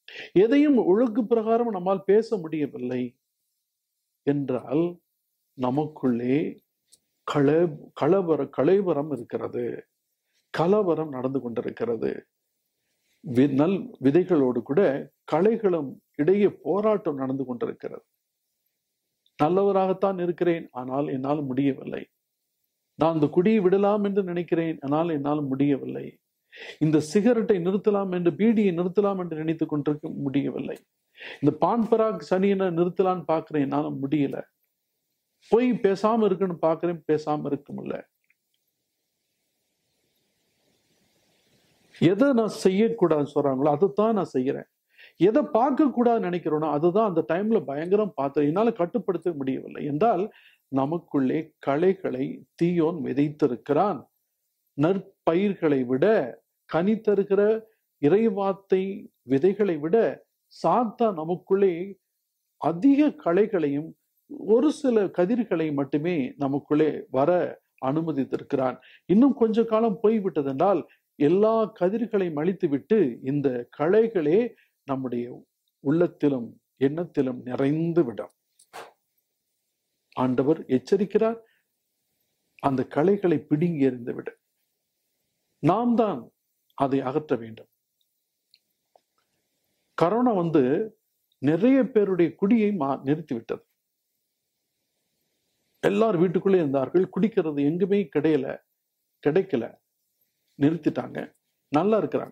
Speaker 1: எதையும் ஒழுங்கு பிரகாரம் நம்மால் பேச முடியவில்லை என்றால் நமக்குள்ளே கள களவர கலைவரம் இருக்கிறது கலவரம் நடந்து கொண்டிருக்கிறது வி- நல் விதைகளோடு கூட களைகளும் இடையே போராட்டம் நடந்து கொண்டிருக்கிறது நல்லவராகத்தான் இருக்கிறேன் ஆனால் என்னால் முடியவில்லை நான் இந்த குடியை விடலாம் என்று நினைக்கிறேன் ஆனால் என்னால் முடியவில்லை இந்த சிகரெட்டை நிறுத்தலாம் என்று பீடியை நிறுத்தலாம் என்று நினைத்துக் கொண்டிருக்க முடியவில்லை இந்த பான் பராக் சனியனை நிறுத்தலாம்னு பார்க்கிறேன் என்னால முடியல போய் பேசாம இருக்குன்னு பார்க்கிறேன் பேசாம இருக்க முடியல எதை நான் செய்யக்கூடாதுன்னு சொல்றாங்களோ அதைத்தான் நான் செய்யறேன் எதை பார்க்க கூடாதுன்னு நினைக்கிறோனோ அதுதான் அந்த டைம்ல பயங்கரம் பார்த்தேன் என்னால கட்டுப்படுத்த முடியவில்லை என்றால் நமக்குள்ளே களைகளை தீயோன் விதைத்திருக்கிறான் நற்பயிர்களை விட கனி தருகிற இறைவாத்தை விதைகளை விட சாத்தா நமக்குள்ளே அதிக களைகளையும் ஒரு சில கதிர்களை மட்டுமே நமக்குள்ளே வர அனுமதித்திருக்கிறான் இன்னும் கொஞ்ச காலம் போய்விட்டதென்றால் எல்லா கதிர்களையும் அழித்துவிட்டு இந்த களைகளே நம்முடைய உள்ளத்திலும் எண்ணத்திலும் நிறைந்து விடும் ஆண்டவர் எச்சரிக்கிறார் அந்த களைகளை பிடுங்கி எறிந்து விடு நாம் தான் அதை அகற்ற வேண்டும் கரோனா வந்து நிறைய பேருடைய குடியை மா நிறுத்திவிட்டது எல்லாரும் வீட்டுக்குள்ளே இருந்தார்கள் குடிக்கிறது எங்குமே கிடையல கிடைக்கல நிறுத்திட்டாங்க நல்லா இருக்கிறாங்க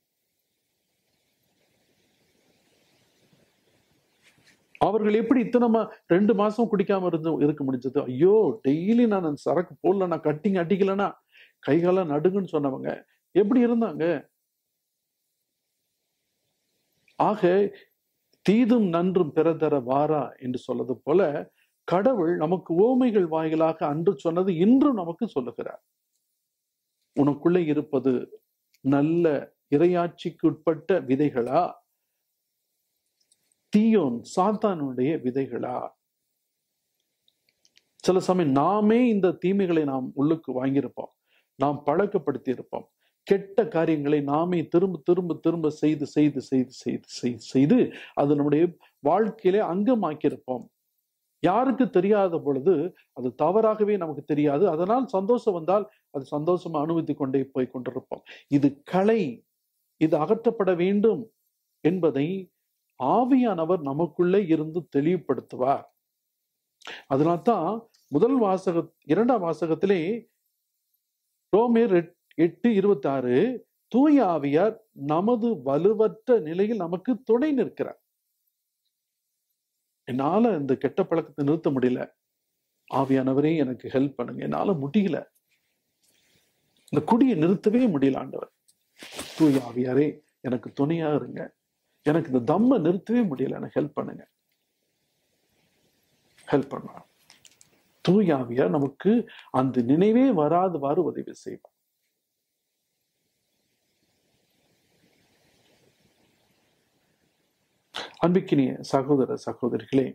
Speaker 1: அவர்கள் எப்படி இத்தனை மா ரெண்டு மாசம் குடிக்காம இருந்து இருக்க முடிஞ்சது ஐயோ டெய்லி நான் அந்த சரக்கு போடல நான் கட்டிங் அடிக்கலனா கைகால நடுங்குன்னு சொன்னவங்க எப்படி இருந்தாங்க ஆக தீதும் நன்றும் பிறதர வாரா என்று சொல்வது போல கடவுள் நமக்கு ஓமைகள் வாயிலாக அன்று சொன்னது இன்றும் நமக்கு சொல்லுகிறார் உனக்குள்ளே இருப்பது நல்ல இரையாட்சிக்கு உட்பட்ட விதைகளா தீயோன் சாத்தானுடைய விதைகளா சில சமயம் நாமே இந்த தீமைகளை நாம் உள்ளுக்கு வாங்கியிருப்போம் நாம் பழக்கப்படுத்தி இருப்போம் கெட்ட காரியங்களை நாமே திரும்ப திரும்ப திரும்ப செய்து செய்து செய்து செய்து செய்து செய்து அது நம்முடைய வாழ்க்கையிலே அங்கமாக்கியிருப்போம் யாருக்கு தெரியாத பொழுது அது தவறாகவே நமக்கு தெரியாது அதனால் சந்தோஷம் வந்தால் அது சந்தோஷமா அனுபவித்துக் கொண்டே போய் கொண்டிருப்போம் இது கலை இது அகற்றப்பட வேண்டும் என்பதை ஆவியானவர் நமக்குள்ளே இருந்து தெளிவுபடுத்துவார் அதனால்தான் முதல் வாசக இரண்டாம் வாசகத்திலே ரோமேர் எட்- எட்டு இருபத்தி ஆறு தூய ஆவியார் நமது வலுவற்ற நிலையில் நமக்கு துணை நிற்கிறார் என்னால இந்த கெட்ட பழக்கத்தை நிறுத்த முடியல ஆவியானவரே எனக்கு ஹெல்ப் பண்ணுங்க என்னால முடியல இந்த குடியை நிறுத்தவே முடியல ஆண்டவர் தூய ஆவியாரே எனக்கு துணையா இருங்க எனக்கு இந்த தம்ம நிறுத்தவே முடியல எனக்கு ஹெல்ப் பண்ணுங்க ஹெல்ப் பண்ணுவார் தூய ஆவியார் நமக்கு அந்த நினைவே வராதவாறு உதவி செய்வார் அன்பிக்கினிய சகோதர சகோதரிகளே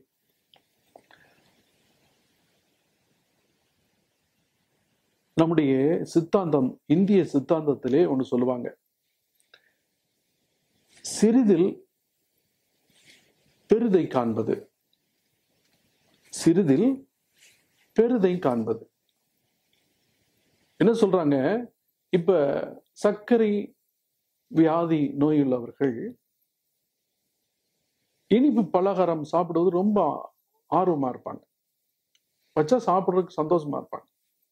Speaker 1: நம்முடைய சித்தாந்தம் இந்திய சித்தாந்தத்திலே ஒன்று சொல்லுவாங்க சிறிதில் பெரிதை காண்பது சிறிதில் பெரிதை காண்பது என்ன சொல்றாங்க இப்ப சர்க்கரை வியாதி நோயுள்ளவர்கள் இனிப்பு பலகாரம் சாப்பிடுவது ரொம்ப ஆர்வமா இருப்பாங்க வச்சா சாப்பிடுறதுக்கு சந்தோஷமா இருப்பாங்க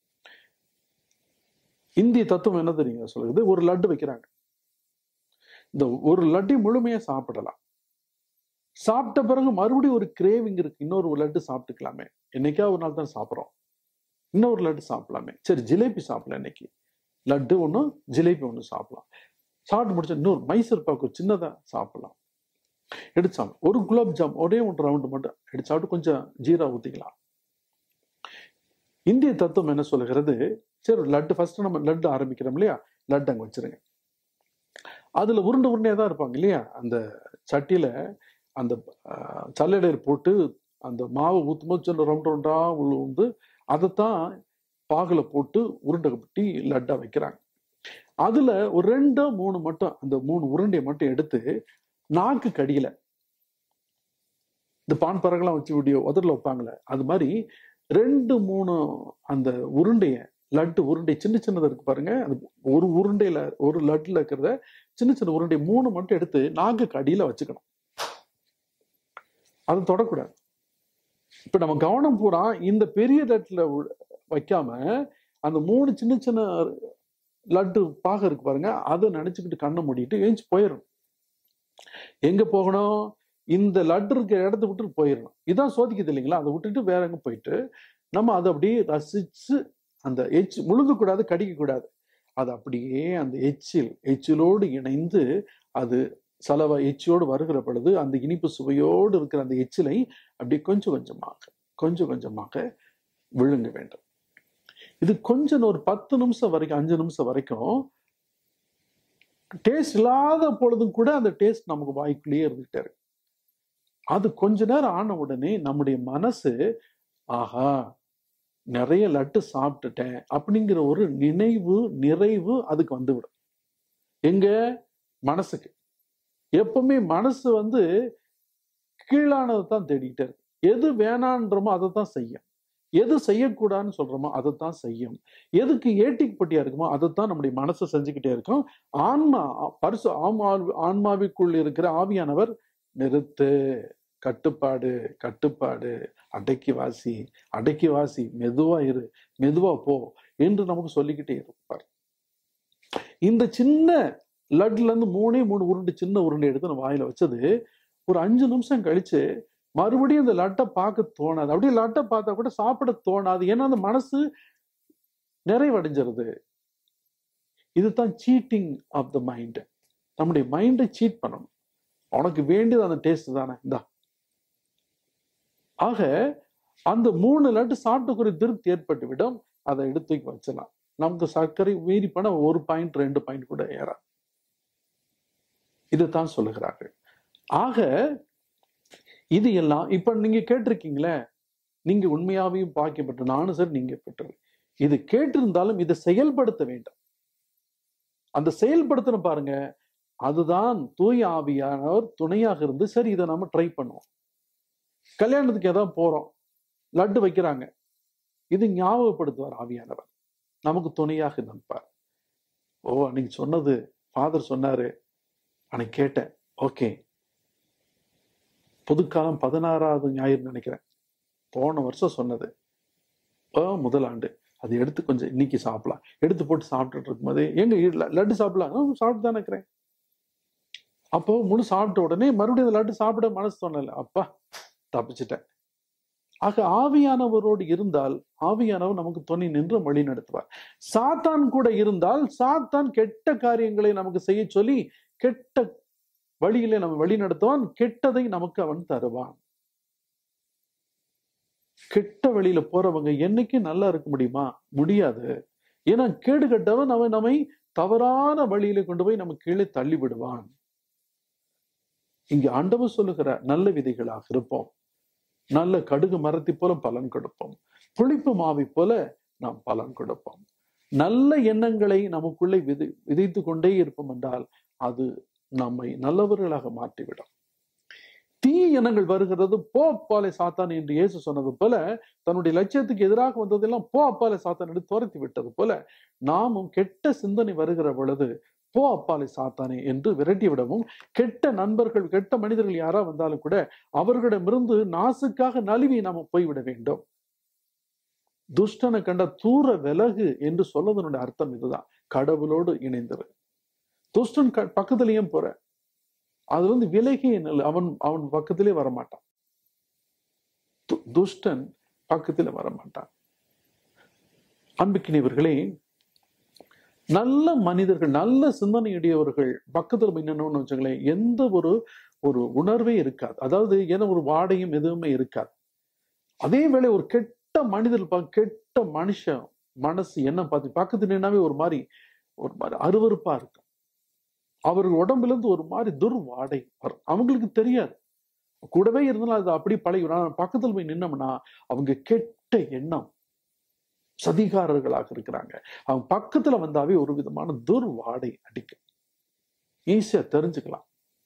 Speaker 1: இந்திய தத்துவம் என்ன தெரியுங்க சொல்லுது ஒரு லட்டு வைக்கிறாங்க இந்த ஒரு லட்டு முழுமையா சாப்பிடலாம் சாப்பிட்ட பிறகு மறுபடியும் ஒரு கிரேவிங் இருக்கு இன்னொரு ஒரு லட்டு சாப்பிட்டுக்கலாமே என்னைக்கா ஒரு நாள் தான் சாப்பிட்றோம் இன்னொரு லட்டு சாப்பிடலாமே சரி ஜிலேபி சாப்பிடலாம் இன்னைக்கு லட்டு ஒன்று ஜிலேபி ஒன்று சாப்பிடலாம் சாப்பிட்டு முடிச்ச இன்னொரு மைசூர் பாக்கு சின்னதா சாப்பிடலாம் எடுத்து சாப்பிடும் ஒரு குலாப் ஜாம் ஒரே ஒன்று ரவுண்டு மட்டும் எடுத்து சாப்பிட்டு கொஞ்சம் ஜீரா ஊற்றிக்கலாம் இந்திய தத்துவம் என்ன சொல்லுகிறது சரி லட்டு ஃபர்ஸ்ட் நம்ம லட்டு ஆரம்பிக்கிறோம் இல்லையா லட்டு அங்கே வச்சிருங்க அதுல உருண்டை உருண்டையா தான் இருப்பாங்க இல்லையா அந்த சட்டியில அந்த ஆஹ், சல்லடையில் போட்டு அந்த மாவு ஊற்றும் போது சின்ன ரவுண்ட் ரவுண்டா உள்ள வந்து அதைத்தான் பாகுல போட்டு உருண்டை கட்டி லட்டா வைக்கிறாங்க அதுல ஒரு ரெண்டோ மூணு மட்டும் அந்த மூணு உருண்டையை மட்டும் எடுத்து நாக்கு கடியில இந்த பான் பறகெல்லாம் வச்சு வீடியோ உதரில் வைப்பாங்களே அது மாதிரி ரெண்டு மூணு அந்த உருண்டைய லட்டு உருண்டை சின்ன சின்னது இருக்கு பாருங்க அது ஒரு உருண்டையில ஒரு லட்டுல இருக்கிறத சின்ன சின்ன உருண்டை மூணு மட்டும் எடுத்து நாக்குக்கு அடியில வச்சுக்கணும் அது தொடக்கூடாது இப்ப நம்ம கவனம் பூரா இந்த பெரிய லட்டுல உ- வைக்காம அந்த மூணு சின்ன சின்ன லட்டு பாக இருக்கு பாருங்க அதை நினைச்சுக்கிட்டு கண்ணை மூடிட்டு ஏஞ்சி போயிடணும் எங்க போகணும் இந்த லட்டு இருக்கிற இடத்த விட்டுட்டு போயிடணும் இதான் சோதிக்குது இல்லைங்களா அதை விட்டுட்டு வேற எங்க போயிட்டு நம்ம அதை அப்படியே ரசிச்சு அந்த எச்சு முழுங்கக்கூடாது கடிக்கக்கூடாது அது அப்படியே அந்த எச்சில் எச்சிலோடு இணைந்து அது சலவா எச்சியோடு வருகிற பொழுது அந்த இனிப்பு சுவையோடு இருக்கிற அந்த எச்சிலை அப்படியே கொஞ்சம் கொஞ்சமாக கொஞ்சம் கொஞ்சமாக விழுங்க வேண்டும் இது கொஞ்சம் ஒரு பத்து நிமிஷம் வரைக்கும் அஞ்சு நிமிஷம் வரைக்கும் டேஸ்ட் இல்லாத பொழுதும் கூட அந்த டேஸ்ட் நமக்கு வாய்க்குள்ளேயே இருந்துகிட்டே இருக்கு அது கொஞ்ச நேரம் ஆன உடனே நம்முடைய மனசு ஆஹா நிறைய லட்டு சாப்பிட்டுட்டேன் அப்படிங்கிற ஒரு நினைவு நிறைவு அதுக்கு வந்துவிடும் எங்க மனசுக்கு எப்பவுமே மனசு வந்து கீழானதை தான் தேடிக்கிட்டே இருக்கு எது வேணான்றமோ அதை தான் செய்யும் எது செய்யக்கூடாதுன்னு சொல்றோமோ அதை தான் செய்யும் எதுக்கு ஏட்டிக்கு இருக்குமோ அதை தான் நம்முடைய மனசு செஞ்சுக்கிட்டே இருக்கும் ஆன்மா பரிசு ஆன்மா ஆன்மாவிற்குள் இருக்கிற ஆவியானவர் நிறுத்து கட்டுப்பாடு கட்டுப்பாடு அடக்கி வாசி அடக்கி வாசி மெதுவா இரு மெதுவா போ என்று நமக்கு சொல்லிக்கிட்டே இருப்பார் இந்த சின்ன லட்ல இருந்து மூணே மூணு உருண்டை சின்ன உருண்டை எடுத்து நான் வாயில வச்சது ஒரு அஞ்சு நிமிஷம் கழிச்சு மறுபடியும் அந்த லட்டை பார்க்க தோணாது அப்படியே லட்டை பார்த்தா கூட சாப்பிட தோணாது ஏன்னா அந்த மனசு நிறைவடைஞ்சிருது இதுதான் சீட்டிங் ஆஃப் த மைண்ட் நம்முடைய மைண்டை சீட் பண்ணணும் உனக்கு வேண்டியது அந்த டேஸ்ட் தானே இந்தா ஆக அந்த மூணு லட்டு சாப்பிட்டுக்குரிய திருப்தி ஏற்பட்டு விடும் அதை எடுத்து தூக்கி வச்சலாம் நமக்கு சர்க்கரை மீறி பண்ண ஒரு பாயிண்ட் ரெண்டு பாயிண்ட் கூட ஏறாது இதைத்தான் சொல்லுகிறார்கள் ஆக இது எல்லாம் இப்ப நீங்க கேட்டிருக்கீங்களே நீங்க உண்மையாவையும் பாக்கியப்பட்டு நானும் சரி நீங்க பெற்றது இது கேட்டிருந்தாலும் இதை செயல்படுத்த வேண்டும் அந்த செயல்படுத்தணும் பாருங்க அதுதான் தூய ஆவியானவர் துணையாக இருந்து சரி இதை நம்ம ட்ரை பண்ணுவோம் கல்யாணத்துக்கு ஏதாவது போறோம் லட்டு வைக்கிறாங்க இது ஞாபகப்படுத்துவார் ஆவியானவர் நமக்கு துணையாக நிற்பார் ஓ அன்னைக்கு சொன்னது ஃபாதர் சொன்னாரு அன்னைக்கு கேட்டேன் ஓகே புதுக்காலம் பதினாறாவது ஞாயிறு நினைக்கிறேன் போன வருஷம் சொன்னது ஓ முதல் ஆண்டு அது எடுத்து கொஞ்சம் இன்னைக்கு சாப்பிடலாம் எடுத்து போட்டு சாப்பிட்டுட்டு இருக்கும்போது எங்க வீட்டுல லட்டு சாப்பிடலாம் "ஆ, சாப்பிட்டு தான் இருக்கிறேன் அப்போ முழு சாப்பிட்ட உடனே மறுபடியும் அந்த லட்டு சாப்பிட மனசு தோணல அப்பா தப்பிச்சிட்டேன் ஆக ஆவியானவரோடு இருந்தால் ஆவியானவர் நமக்கு துணை நின்று வழி நடத்துவார் சாத்தான் கூட இருந்தால் சாத்தான் கெட்ட காரியங்களை நமக்கு செய்ய சொல்லி கெட்ட வழியிலே நம்ம வழி நடத்துவான் கெட்டதை நமக்கு அவன் தருவான் கெட்ட வழியில போறவங்க என்னைக்கு நல்லா இருக்க முடியுமா முடியாது ஏன்னா கேடு கட்டவன் அவன் நம்மை தவறான வழியில கொண்டு போய் நம்ம கீழே தள்ளி விடுவான் இங்க ஆண்டவர் சொல்லுகிற நல்ல விதைகளாக இருப்போம் நல்ல கடுகு மரத்தை போல பலன் கொடுப்போம் புளிப்பு மாவை போல நாம் பலன் கொடுப்போம் நல்ல எண்ணங்களை நமக்குள்ளே விதை விதைத்து கொண்டே இருப்போம் என்றால் அது நம்மை நல்லவர்களாக மாற்றிவிடும் தீய எண்ணங்கள் வருகிறது போ அப்பாலே சாத்தான் என்று இயேசு சொன்னது போல தன்னுடைய லட்சியத்துக்கு எதிராக வந்ததெல்லாம் போ அப்பாலே சாத்தான் என்று துரத்தி விட்டது போல நாமும் கெட்ட சிந்தனை வருகிற பொழுது போ அப்பாலே சாத்தானே என்று விரட்டி விடவும் கெட்ட நண்பர்கள் கெட்ட மனிதர்கள் யாரா வந்தாலும் கூட அவர்களிடமிருந்து நாசுக்காக நழுவி நாம போய்விட வேண்டும் துஷ்டனை கண்ட தூர விலகு என்று சொல்வதனுடைய அர்த்தம் இதுதான் கடவுளோடு இணைந்தது துஷ்டன் க- பக்கத்துலயும் போற அதுல இருந்து விலகி நில்லு. அவன் அவன் பக்கத்திலே வரமாட்டான் து- துஷ்டன் பக்கத்துல வரமாட்டான் அன்புக்கினியவர்களே நல்ல மனிதர்கள் நல்ல சிந்தனையுடையவர்கள் பக்கத்துல போய் நின்னோம்னு வச்சுங்களேன் எந்த ஒரு ஒரு உணர்வே இருக்காது அதாவது ஏன்னா ஒரு வாடையும் எதுவுமே இருக்காது அதே வேளை ஒரு கெட்ட மனிதர் பா- கெட்ட மனுஷன் மனசு என்ன பார்த்து பக்கத்து நின்னாவே ஒரு மாதிரி ஒரு மாதிரி அருவருப்பா இருக்கும் அவர்கள் உடம்புல இருந்து ஒரு மாதிரி துர்வாடை வரும் அவங்களுக்கு தெரியாது கூடவே இருந்தாலும் அது அப்படி பழகி நான் பக்கத்துல போய் நின்னோம்னா அவங்க கெட்ட எண்ணம் சதிகாரர்களாக இருக்கிறாங்க அவங்க பக்கத்துல வந்தாவே ஒரு விதமான துர்வாடை அடிக்கும் ஈஸியா தெரிஞ்சுக்கலாம்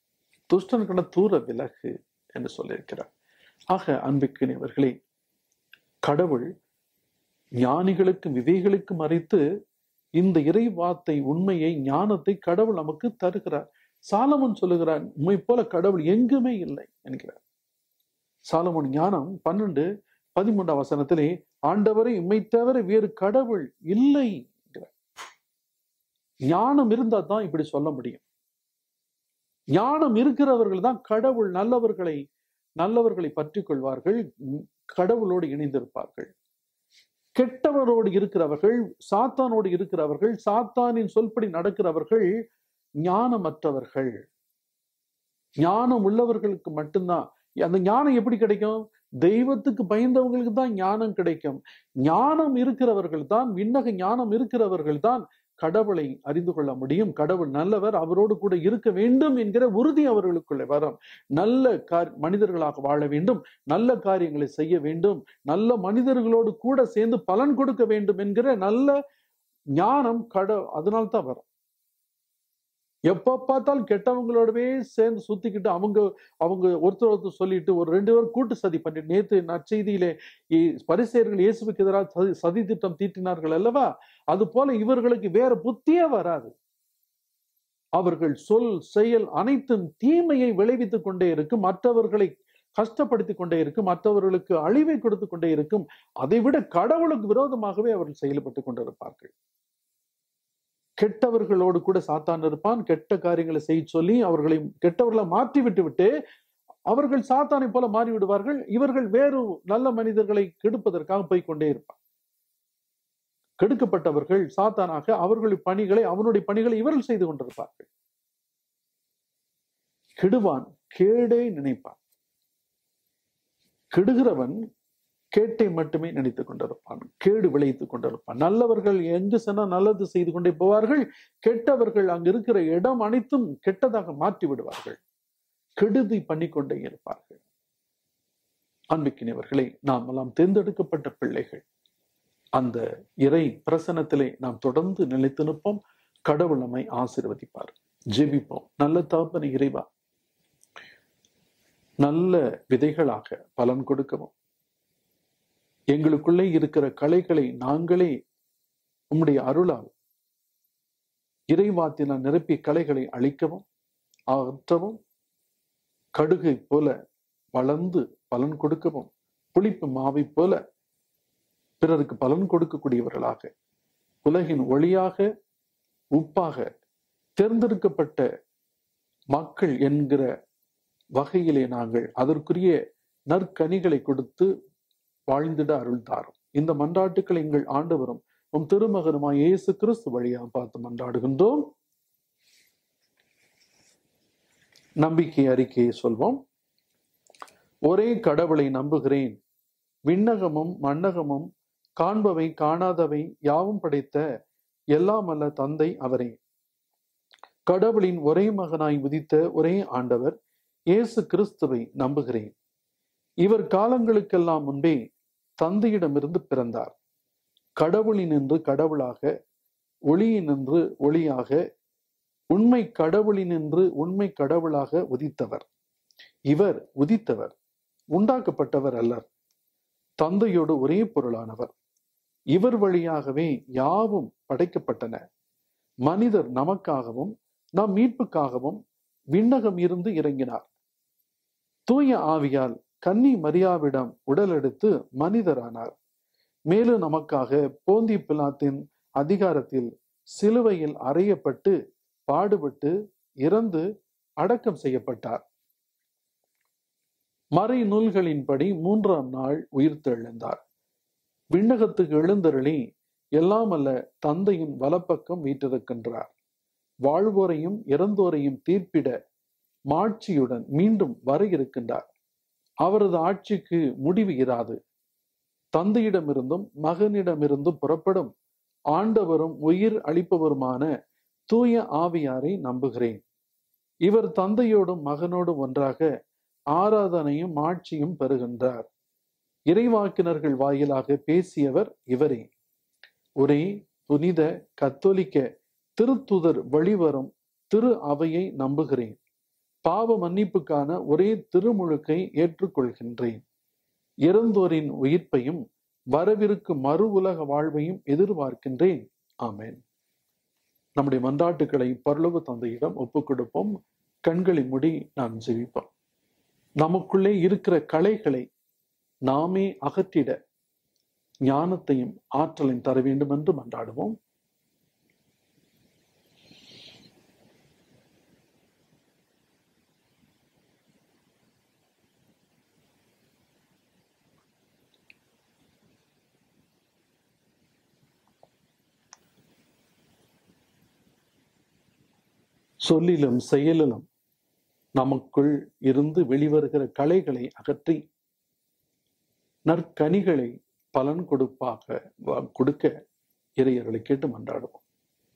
Speaker 1: துஷ்டன்களை தூர விலகு என்று சொல்லியிருக்கிறார் ஆக அன்புக்கினியவர்களே கடவுள் ஞானிகளுக்கு விவேகளுக்கு மறைத்து இந்த இறை வார்த்தை உண்மையை ஞானத்தை கடவுள் நமக்கு தருகிறார் சாலமன் சொல்லுகிறார் உண்மை போல கடவுள் எங்குமே இல்லை என்கிறார் சாலமன் ஞானம் பன்னெண்டு பதிமூன்றாம் வசனத்திலே ஆண்டவரை உண்மை தவிர வேறு கடவுள் இல்லை என்கிறார் ஞானம் இருந்தா தான் இப்படி சொல்ல முடியும் ஞானம் இருக்கிறவர்கள் தான் கடவுள் நல்லவர்களை நல்லவர்களை பற்றி கொள்வார்கள் கடவுளோடு இணைந்திருப்பார்கள் கெட்டவரோடு இருக்கிறவர்கள் சாத்தானோடு இருக்கிறவர்கள் சாத்தானின் சொல்படி நடக்கிறவர்கள் ஞானமற்றவர்கள் ஞானம் உள்ளவர்களுக்கு மட்டும்தான் அந்த ஞானம் எப்படி கிடைக்கும் தெய்வத்துக்கு பயந்தவங்களுக்கு தான் ஞானம் கிடைக்கும் ஞானம் இருக்கிறவர்கள் தான் விண்ணக ஞானம் இருக்கிறவர்கள் தான் கடவுளை அறிந்து கொள்ள முடியும் கடவுள் நல்லவர் அவரோடு கூட இருக்க வேண்டும் என்கிற உறுதி அவர்களுக்குள்ளே வரும் நல்ல கார் மனிதர்களாக வாழ வேண்டும் நல்ல காரியங்களை செய்ய வேண்டும் நல்ல மனிதர்களோடு கூட சேர்ந்து பலன் கொடுக்க வேண்டும் என்கிற நல்ல ஞானம் கட அதனால்தான் வரும் எப்ப பார்த்தாலும் கெட்டவங்களோடவே சேர்ந்து சுத்திக்கிட்டு அவங்க அவங்க ஒருத்தர் ஒருத்தர் சொல்லிட்டு ஒரு ரெண்டு பேரும் கூட்டு சதி பண்ணிட்டு நேத்து நற்செய்தியிலே பரிசெயர்கள் இயேசுவுக்கு எதிராக சதி சதி திட்டம் தீட்டினார்கள் அல்லவா அது போல இவர்களுக்கு வேற புத்தியே வராது அவர்கள் சொல் செயல் அனைத்தும் தீமையை விளைவித்துக் கொண்டே இருக்கும் மற்றவர்களை கஷ்டப்படுத்திக் கொண்டே இருக்கும் மற்றவர்களுக்கு அழிவை கொடுத்து கொண்டே இருக்கும் அதை விட கடவுளுக்கு விரோதமாகவே அவர்கள் செயல்பட்டு கொண்டிருப்பார்கள் கெட்டவர்களோடு கூட சாத்தான் இருப்பான் கெட்ட காரியங்களை செய்ய சொல்லி அவர்களை கெட்டவர்களை மாற்றி விட்டு விட்டு அவர்கள் சாத்தானை போல மாறி விடுவார்கள் இவர்கள் வேறு நல்ல மனிதர்களை கெடுப்பதற்காக போய் கொண்டே இருப்பார் கெடுக்கப்பட்டவர்கள் சாத்தானாக அவர்களுடைய பணிகளை அவனுடைய பணிகளை இவர்கள் செய்து கொண்டிருப்பார்கள் கெடுவான் கேடே நினைப்பான் கெடுகிறவன் கேட்டை மட்டுமே நினைத்துக் கொண்டிருப்பான் கேடு விளைத்துக் கொண்டிருப்பான் நல்லவர்கள் எங்கு சென்றால் நல்லது செய்து கொண்டே போவார்கள் கெட்டவர்கள் அங்கு இருக்கிற இடம் அனைத்தும் கெட்டதாக மாற்றி விடுவார்கள் கெடுதி பண்ணிக்கொண்டே இருப்பார்கள் அன்பிக்கினவர்களை நாம் எல்லாம் தேர்ந்தெடுக்கப்பட்ட பிள்ளைகள் அந்த இறை பிரசனத்திலே நாம் தொடர்ந்து நிலைத்து நிற்போம் கடவுள் நம்மை ஆசிர்வதிப்பார் ஜெபிப்போம் நல்ல தாப்பன இறைவா நல்ல விதைகளாக பலன் கொடுக்கவும் எங்களுக்குள்ளே இருக்கிற கலைகளை நாங்களே உம்முடைய அருளால் இறைவாத்தினால் நிரப்பி கலைகளை அழிக்கவும் அகற்றவும் கடுகை போல வளர்ந்து பலன் கொடுக்கவும் புளிப்பு மாவை போல பிறருக்கு பலன் கொடுக்கக்கூடியவர்களாக உலகின் ஒளியாக உப்பாக தேர்ந்தெடுக்கப்பட்ட மக்கள் என்கிற வகையிலே நாங்கள் அதற்குரிய நற்கனிகளை கொடுத்து வாழ்ந்திட அருள் தாரும் இந்த மன்றாட்டுக்கள் எங்கள் ஆண்டவரும் உம் திருமகனுமாய் இயேசு கிறிஸ்து வழியா பார்த்து மன்றாடுகின்றோம் நம்பிக்கை அறிக்கையை சொல்வோம் ஒரே கடவுளை நம்புகிறேன் விண்ணகமும் மண்ணகமும் காண்பவை காணாதவை யாவும் படைத்த எல்லாம் அல்ல தந்தை அவரே கடவுளின் ஒரே மகனாய் உதித்த ஒரே ஆண்டவர் இயேசு கிறிஸ்துவை நம்புகிறேன் இவர் காலங்களுக்கெல்லாம் முன்பே தந்தையிடமிருந்து பிறந்தார் கடவுளினின்று கடவுளாக ஒளியினின்று ஒளியாக உண்மை கடவுளினின்று உண்மை கடவுளாக உதித்தவர் இவர் உதித்தவர் உண்டாக்கப்பட்டவர் அல்லர் தந்தையோடு ஒரே பொருளானவர் இவர் வழியாகவே யாவும் படைக்கப்பட்டன மனிதர் நமக்காகவும் நம் மீட்புக்காகவும் விண்ணகம் இருந்து இறங்கினார் தூய ஆவியால் கன்னி மரியாவிடம் உடல் எடுத்து மனிதரானார் மேலும் நமக்காக போந்தி பிலாத்தின் அதிகாரத்தில் சிலுவையில் அறையப்பட்டு பாடுபட்டு இறந்து அடக்கம் செய்யப்பட்டார் மறை நூல்களின்படி மூன்றாம் நாள் உயிர்த்தெழுந்தார் விண்ணகத்துக்கு எழுந்தருளி எல்லாம் அல்ல தந்தையின் வலப்பக்கம் வீற்றிருக்கின்றார் வாழ்வோரையும் இறந்தோரையும் தீர்ப்பிட மாட்சியுடன் மீண்டும் வர இருக்கின்றார் அவரது ஆட்சிக்கு முடிவு இராது தந்தையிடமிருந்தும் மகனிடமிருந்தும் புறப்படும் ஆண்டவரும் உயிர் அளிப்பவருமான தூய ஆவியாரை நம்புகிறேன் இவர் தந்தையோடும் மகனோடும் ஒன்றாக ஆராதனையும் ஆட்சியும் பெறுகின்றார் இறைவாக்கினர்கள் வாயிலாக பேசியவர் இவரே ஒரே புனித கத்தோலிக்க திருத்துதர் வழிவரும் திரு அவையை நம்புகிறேன் பாவ மன்னிப்புக்கான ஒரே திருமுழுக்கை ஏற்றுக்கொள்கின்றேன் இறந்தோரின் உயிர்ப்பையும் வரவிருக்கும் மறு உலக வாழ்வையும் எதிர்பார்க்கின்றேன் ஆமென் நம்முடைய மன்றாட்டுக்களை பரலோக தந்தையிடம் ஒப்புக் கொடுப்போம் கண்களை முடி நாம் ஜெபிப்போம் நமக்குள்ளே இருக்கிற கலைகளை நாமே அகற்றிட ஞானத்தையும் ஆற்றலையும் தர வேண்டும் என்று மன்றாடுவோம் சொல்லிலும் செயலிலும் நமக்குள் இருந்து வெளிவருகிற கலைகளை அகற்றி நற்கனிகளை பலன் கொடுப்பாக வ- கொடுக்க இறையர்களை கேட்டு மன்றாடுவோம்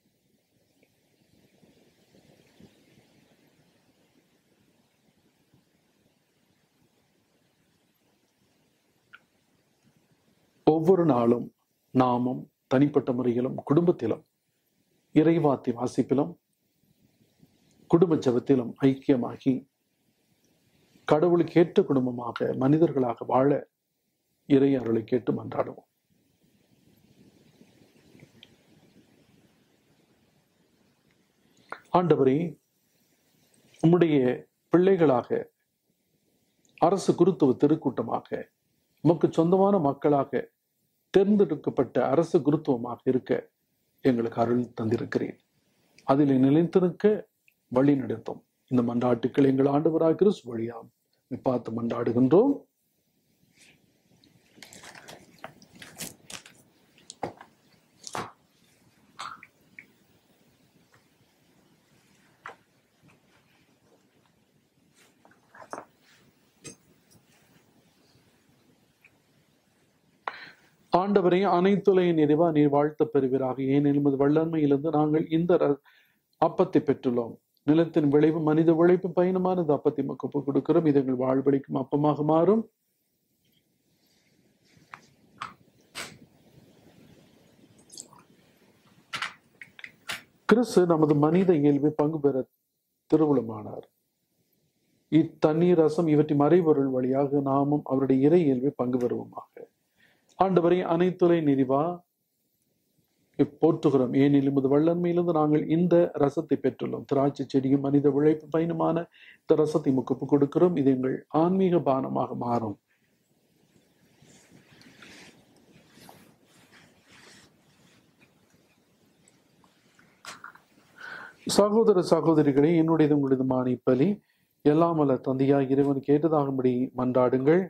Speaker 1: ஒவ்வொரு நாளும் நாமும் தனிப்பட்ட முறையிலும் குடும்பத்திலும் இறைவாத்தி வாசிப்பிலும் குடும்ப ஜபத்திலும் ஐக்கியமாகி கடவுளுக்கு ஏற்ற குடும்பமாக மனிதர்களாக வாழ இறை அருளை கேட்டு மன்றாடுவோம் ஆண்டவரே உம்முடைய பிள்ளைகளாக அரசு குருத்துவ திருக்கூட்டமாக உமக்கு சொந்தமான மக்களாக தேர்ந்தெடுக்கப்பட்ட அரசு குருத்துவமாக இருக்க எங்களுக்கு அருள் தந்திருக்கிறேன் அதில் நிலைத்திருக்க வழி நடத்தும் இந்த மன்றாட்டுக்கள் எங்கள் ஆண்டவராக கிறிஸ்து வழியாம் பார்த்து மன்றாடுகின்றோம் ஆண்டவரை அனைத்துலகின் நிறைவா நீர் வாழ்த்த பெறுவீராக ஏனெனில் உமது வல்லன்மையிலிருந்து நாங்கள் இந்த ர- அப்பத்தை பெற்றுள்ளோம் நிலத்தின் விளைவு மனித உழைப்பு பயணமானது அப்பத்தை நமக்கு ஒப்புக் கொடுக்கிறோம் இது எங்கள் வாழ்வழிக்கும் அப்பமாக மாறும் கிறிஸ்து நமது மனித இயல்பை பங்கு பெற திருவுளமானார் இத்தண்ணீர் ரசம் இவற்றின் மறைபொருள் வழியாக நாமும் அவருடைய இறை இயல்பை பங்கு பெறுவோமாக ஆண்டவரை அனைத்துலை நிறைவா போற்றுகிறோம் ஏனெனில் உமது வல்லன்மையிலிருந்து நாங்கள் இந்த ரசத்தை பெற்றுள்ளோம் திராட்சை செடியும் மனித உழைப்பு பயணமான இந்த ரசத்தை முக்கப்பு கொடுக்கிறோம் இது எங்கள் ஆன்மீக பானமாக மாறும் சகோதர சகோதரிகளே என்னுடையது உங்களுடையதுமான இப்பலி எல்லாம் அல்ல தந்தையாய் இறைவன் கேட்டதாகும்படி மன்றாடுங்கள்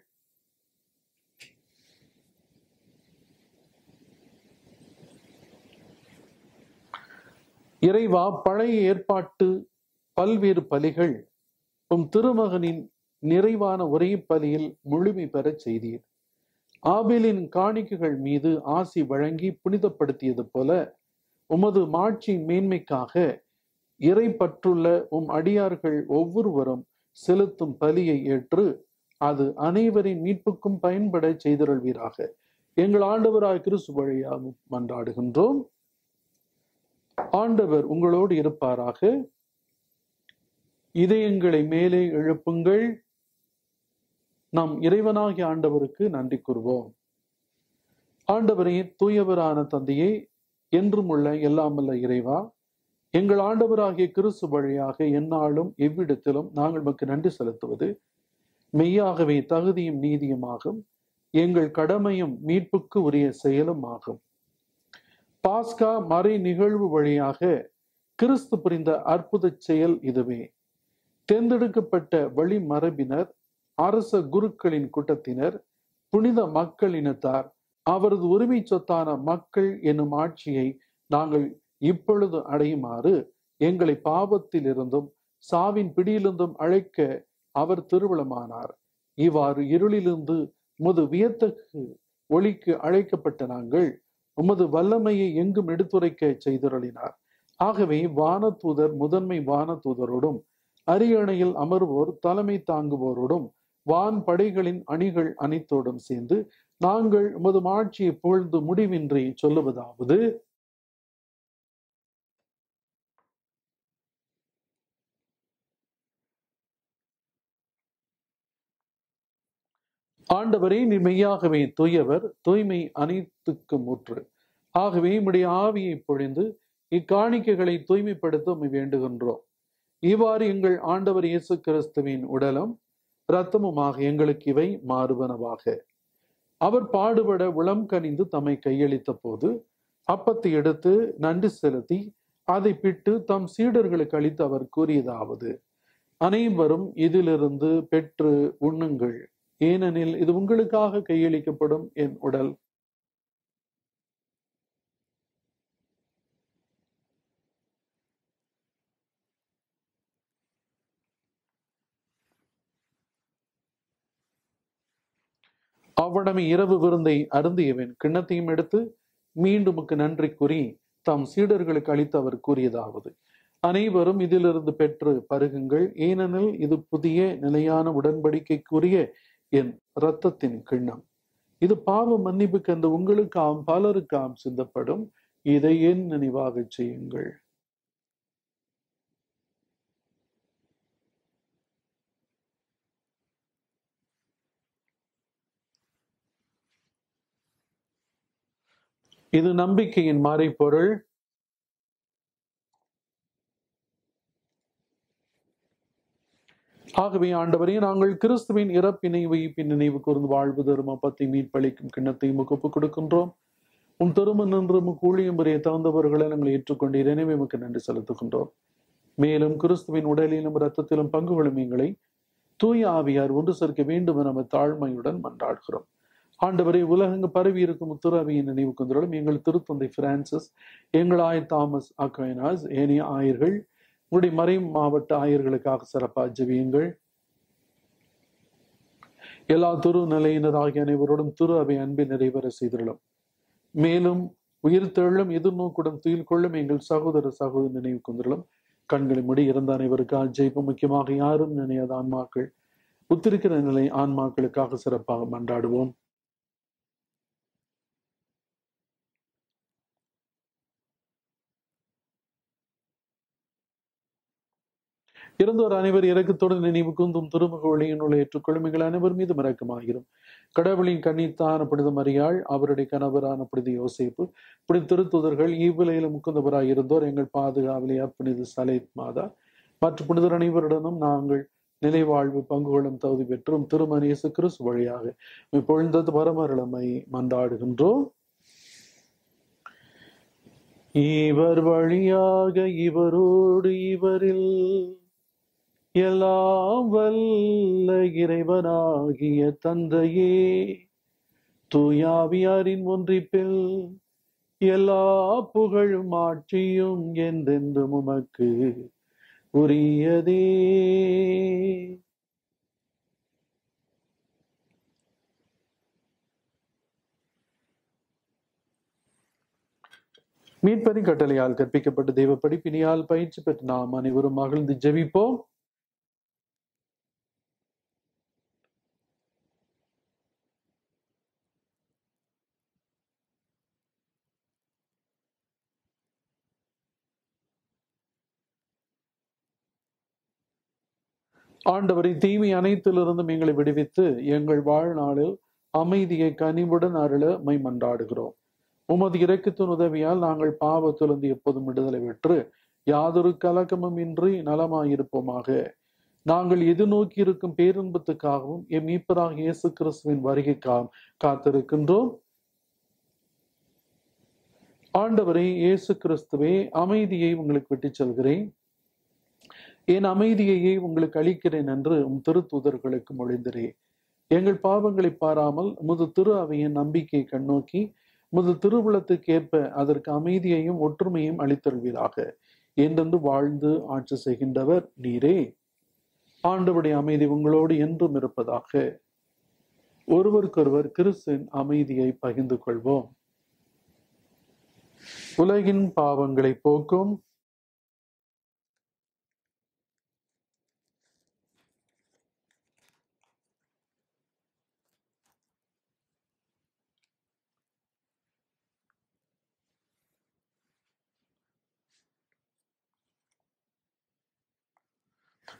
Speaker 1: இறைவா பழைய ஏற்பாட்டு பல்வேறு பலிகள் உம் திருமகனின் நிறைவான ஒரே பலியில் முழுமை பெறச் செய்தீர் ஆபேலின் காணிக்கைகள் மீது ஆசி வழங்கி புனிதப்படுத்தியது போல உமது மாட்சியின் மேன்மைக்காக இறை பற்றுள்ள உம் அடியார்கள் ஒவ்வொருவரும் செலுத்தும் பலியை ஏற்று அது அனைவரின் மீட்புக்கும் பயன்பட செய்திருள்வீராக எங்கள் ஆண்டவராய் கிறிஸ்து வழியாக மன்றாடுகின்றோம் ஆண்டவர் உங்களோடு இருப்பாராக இதயங்களை மேலே எழுப்புங்கள் நாம் இறைவனாகிய ஆண்டவருக்கு நன்றி கூறுவோம் ஆண்டவரே தூயவரான தந்தையே என்றும் உள்ள எல்லாமல்ல இறைவா எங்கள் ஆண்டவராகிய கிறிஸ்து வழியாக எந்நாளும் எவ்விடத்திலும் நாங்கள் நமக்கு நன்றி செலுத்துவது மெய்யாகவே தகுதியும் நீதியுமாகும் எங்கள் கடமையும் மீட்புக்கு உரிய செயலும் ஆகும் பாஸ்கா மறை நிகழ்வு வழியாக கிறிஸ்து புரிந்த அற்புத செயல் இதுவே தேர்ந்தெடுக்கப்பட்ட வழிமரபினர் அரச குருக்களின் கூட்டத்தினர் புனித மக்களினத்தார் அவரது உரிமை சொத்தான மக்கள் என்னும் ஆட்சியை நாங்கள் இப்பொழுது அடையுமாறு எங்களை பாவத்தில் இருந்தும் சாவின் பிடியிலிருந்தும் அழைக்க அவர் திருவிழமானார் இவ்வாறு இருளிலிருந்து முது வியத்தகு ஒளிக்கு அழைக்கப்பட்ட நாங்கள் உமது வல்லமையை எங்கும் எடுத்துரைக்க செய்தருளினார் ஆகவே வானதூதர் முதன்மை வானதூதரோடும் அரியணையில் அமர்வோர் தலைமை தாங்குவோரோடும் வான் படைகளின் அணிகள் அனைத்தோடும் சேர்ந்து நாங்கள் உமது மாட்சியை பொழுது முடிவின்றி சொல்லுவதாவது ஆண்டவரே நீ மெய்யாகவே தூயவர் தூய்மை அனைத்துக்கும் ஊற்று ஆகவே உம்முடைய ஆவியை பொழிந்து இக்காணிக்கைகளை தூய்மைப்படுத்த உம்மை வேண்டுகின்றோம் இவ்வாறு எங்கள் ஆண்டவர் இயேசு கிறிஸ்துவின் உடலும் இரத்தமுமாக எங்களுக்கு இவை மாறுவனவாக அவர் பாடுபட உளம் கனிந்து தம்மை கையளித்த போது அப்பத்தை எடுத்து நன்றி செலுத்தி அதை பிட்டு தம் சீடர்களுக்கு அளித்து அவர் கூறியதாவது அனைவரும் இதிலிருந்து பெற்று உண்ணுங்கள் ஏனெனில் இது உங்களுக்காக கையளிக்கப்படும் என் உடல் அவ்வளமே இரவு விருந்தை அருந்தியவன் கிண்ணத்தையும் எடுத்து மீண்டுமுக்கு நன்றி கூறி தாம் சீடர்களுக்கு அளித்து அவர் கூறியதாவது அனைவரும் இதிலிருந்து பெற்று பருகுங்கள் ஏனெனில் இது புதிய நிலையான உடன்படிக்கைக்குரிய என் இரத்தத்தின் கிண்ணம் இது பாவ மன்னிப்புக்கு அந்த உங்களுக்காம் பலருக்காம் சிந்தப்படும் இதை என் நினைவாக செய்யுங்கள் இது நம்பிக்கையின் மறைப்பொருள் ஆகவே ஆண்டவரே நாங்கள் கிறிஸ்துவின் இறப்பினை உயிர்ப்பின் நினைவு கூர்ந்து வாழ்வு தரும் அப்பத்தை மீட்பளிக்கும் கிண்ணத்தை ஒப்புக் கொடுக்கின்றோம் உன் திரும்ப நின்று ஊழியம் புரிய தகுந்தவர்களை நாங்கள் ஏற்றுக்கொண்டீர் எனவே உமக்கு நன்றி செலுத்துகின்றோம் மேலும் கிறிஸ்துவின் உடலிலும் இரத்தத்திலும் பங்கு கொள்ளும் எங்களை தூய ஆவியார் ஒன்று சேர்க்க வேண்டும் என நம்ம தாழ்மையுடன் மன்றாடுகிறோம் ஆண்டவரை உலகங்கு பரவி இருக்கும் உத்தரவியின் நினைவு கொண்டோடும் எங்கள் திருத்தந்தை பிரான்சிஸ் எங்கள் ஆயர் தாமஸ் அக்வைனாஸ் ஏனைய ஆயர்கள் உங்களுடைய மறை மாவட்ட ஆயர்களுக்காக சிறப்பாக ஜெபியுங்கள் எல்லா துரு நிலையினர் ஆகிய அனைவரோடும் திரு அவை அன்பை நிறைவேற செய்திருளும் மேலும் உயிர் தெழும் எதிர்நோக்குடன் துயில் கொள்ளும் எங்கள் சகோதர சகோதரி நினைவு கொண்டிருளும் கண்களை முடி இருந்த அனைவருக்காக ஜெயிப்போம் முக்கியமாக யாரும் நினையாத ஆன்மாக்கள் உத்திருக்கிற நிலை ஆன்மாக்களுக்காக சிறப்பாக மன்றாடுவோம் இறந்தோர் அனைவர் இறக்கத்துடன் நினைவு கூந்தும் திருமுக ஒளியினுள்ள ஏற்றுக்கொள்ளும் எங்கள் அனைவர் மீது மறக்கமாகிறோம் கடவுளின் கண்ணித்தான புனித மரியாள் அவருடைய கணவரான புனித யோசிப்பு புனித திருத்துதர்கள் ஈவிலையில முக்குந்தவராய் இருந்தோர் எங்கள் பாதுகாவலியா புனித சலைத் மாதா மற்ற புனிதர் அனைவருடனும் நாங்கள் நிலை வாழ்வு பங்கு கொள்ளும் தகுதி பெற்றும் திருமணியசு கிறிஸ்து வழியாக பொழுந்தது பரமரளமை மன்றாடுகின்றோம் இவர் வழியாக இவரோடு இவரில் எல்லாம் வல்ல இறைவனாகிய தந்தையே தூயாவியாரின் ஒன்றிப்பில் எல்லா புகழும் ஆட்சியும் என்றென்றும் உமக்கு உரியதே மீட்பரின் கட்டளையால் கற்பிக்கப்பட்ட தெய்வ படிப்பினியால் பயிற்சி பெற்று நாம் அனைவரும் மகிழ்ந்து ஜெபிப்போம் ஆண்டவரை தீமை அனைத்திலிருந்தும் எங்களை விடுவித்து எங்கள் வாழ்நாளில் அமைதியை கனிவுடன் அருள மை மன்றாடுகிறோம் உமது இறக்கத்தின் உதவியால் நாங்கள் பாவத்திலிருந்து எப்போதும் விடுதலை பெற்று யாதொரு கலக்கமும் இன்றி நலமாயிருப்போமாக நாங்கள் எதிர்நோக்கி இருக்கும் பேரின்பத்துக்காகவும் எம் மீட்பராக இயேசு கிறிஸ்துவின் வருகைக்காக காத்திருக்கின்றோம் ஆண்டவரே இயேசு கிறிஸ்துவே அமைதியை உங்களுக்கு விட்டுச் செல்கிறேன் என் அமைதியையே உங்களுக்கு அளிக்கிறேன் என்று உம் திருத்தூதர்களுக்கு மொழிந்திரே எங்கள் பாவங்களை பாராமல் முது திரு அவையின் நம்பிக்கை கண்ணோக்கி முது திருவுளத்துக்கு ஏற்ப அதற்கு அமைதியையும் ஒற்றுமையும் அளித்தருவீராக என்றென்று வாழ்ந்து ஆட்சி செய்கின்றவர் நீரே ஆண்டவுடைய அமைதி உங்களோடு என்றும் இருப்பதாக ஒருவருக்கொருவர் கிறிஸ்துவின் அமைதியை பகிர்ந்து கொள்வோம் உலகின் பாவங்களை போக்கும்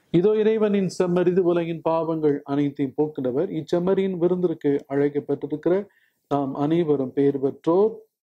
Speaker 1: இதோ இறைவனின் செம்மறிது உலகின் பாவங்கள் அனைத்தையும் போக்குனவர் இச்செம்மறியின் விருந்திற்கு அழைக்கப்பட்டிருக்கிற நாம் அனைவரும் பெயர் பெற்றோர்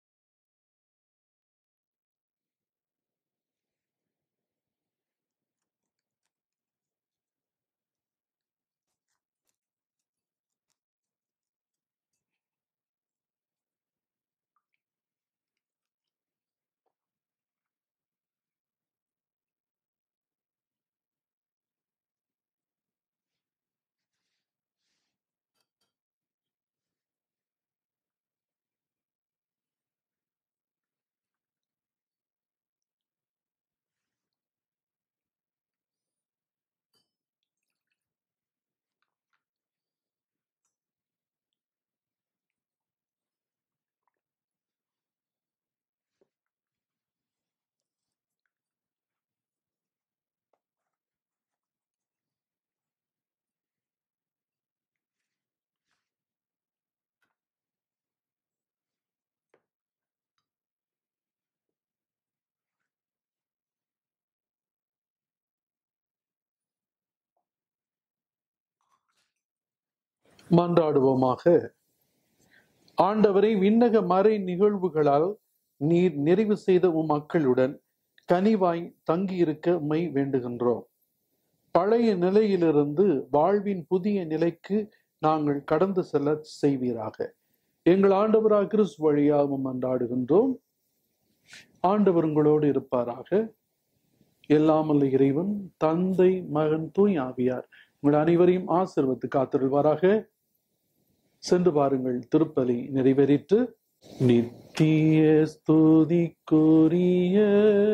Speaker 1: மன்றாடுவோமாக ஆண்டவரை விண்ணக மறை நிகழ்வுகளால் நீர் நிறைவு செய்த உம் மக்களுடன் கனிவாய் தங்கியிருக்க மை வேண்டுகின்றோம் பழைய நிலையிலிருந்து வாழ்வின் புதிய நிலைக்கு நாங்கள் கடந்து செல்ல செய்வீராக எங்கள் ஆண்டவராக கிறிஸ்து வழியாகவும் மன்றாடுகின்றோம் ஆண்டவர் உங்களோடு இருப்பாராக எல்லாமல்ல இறைவன் தந்தை மகன் தூய் ஆவியார் உங்கள் அனைவரையும் ஆசிர்வத்து காத்திருவாராக சென்று பாருங்கள் திருப்பலி நிறைவேறிற்று நித்திய ஸ்துதிக்குரிய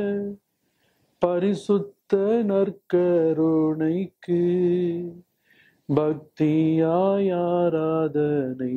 Speaker 1: பரிசுத்த நற்கருணைக்கு பக்தியாய் ஆராதனை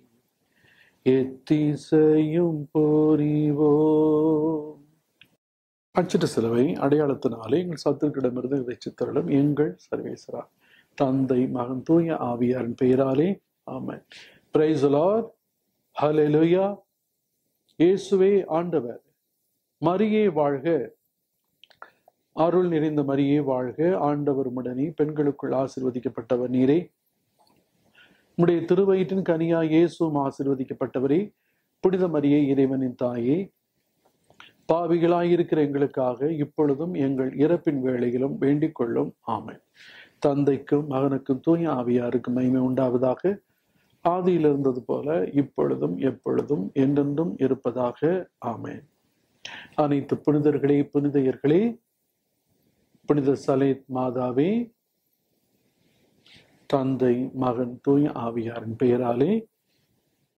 Speaker 1: எத்திசையும் போரிவோம் அச்சிட்ட சிலுவை அடையாளத்தினாலே எங்கள் சத்துருக்கிடமிருந்து இறைச்சித்தருளும் எங்கள் சர்வேஸ்வரா தந்தை மகன் தூய ஆவியாரின் பெயராலே ஆமென் பிரைஸ் லார்ட் ஹalleluya இயேசுவே ஆண்டவர் மரியே வாழ்க அருள் நிறைந்த மரியே வாழ்க ஆண்டவர் உடனே பெண்களுக்குள் ஆசிர்வதிக்கப்பட்டவர் நீரே உம்முடைய திருவயிற்றின் கனியா இயேசுவும் ஆசிர்வதிக்கப்பட்டவரே புனித மரியே இறைவனின் தாயே பாவிகளாயிருக்கிற எங்களுக்காக இப்பொழுதும் எங்கள் இறப்பின் வேளையிலும் வேண்டிக் கொள்ளும் ஆமென் தந்தைக்கும் மகனுக்கும் தூய ஆவியாருக்கும் மகிமை உண்டாவதாக ஆதியில் இருந்தது போல இப்பொழுதும் எப்பொழுதும் என்றென்றும் இருப்பதாக ஆமென் அனைத்து புனிதர்களே புனிதையர்களே புனித சலேத் மாதாவே தந்தை மகன் தூய ஆவியாரின் பெயராலே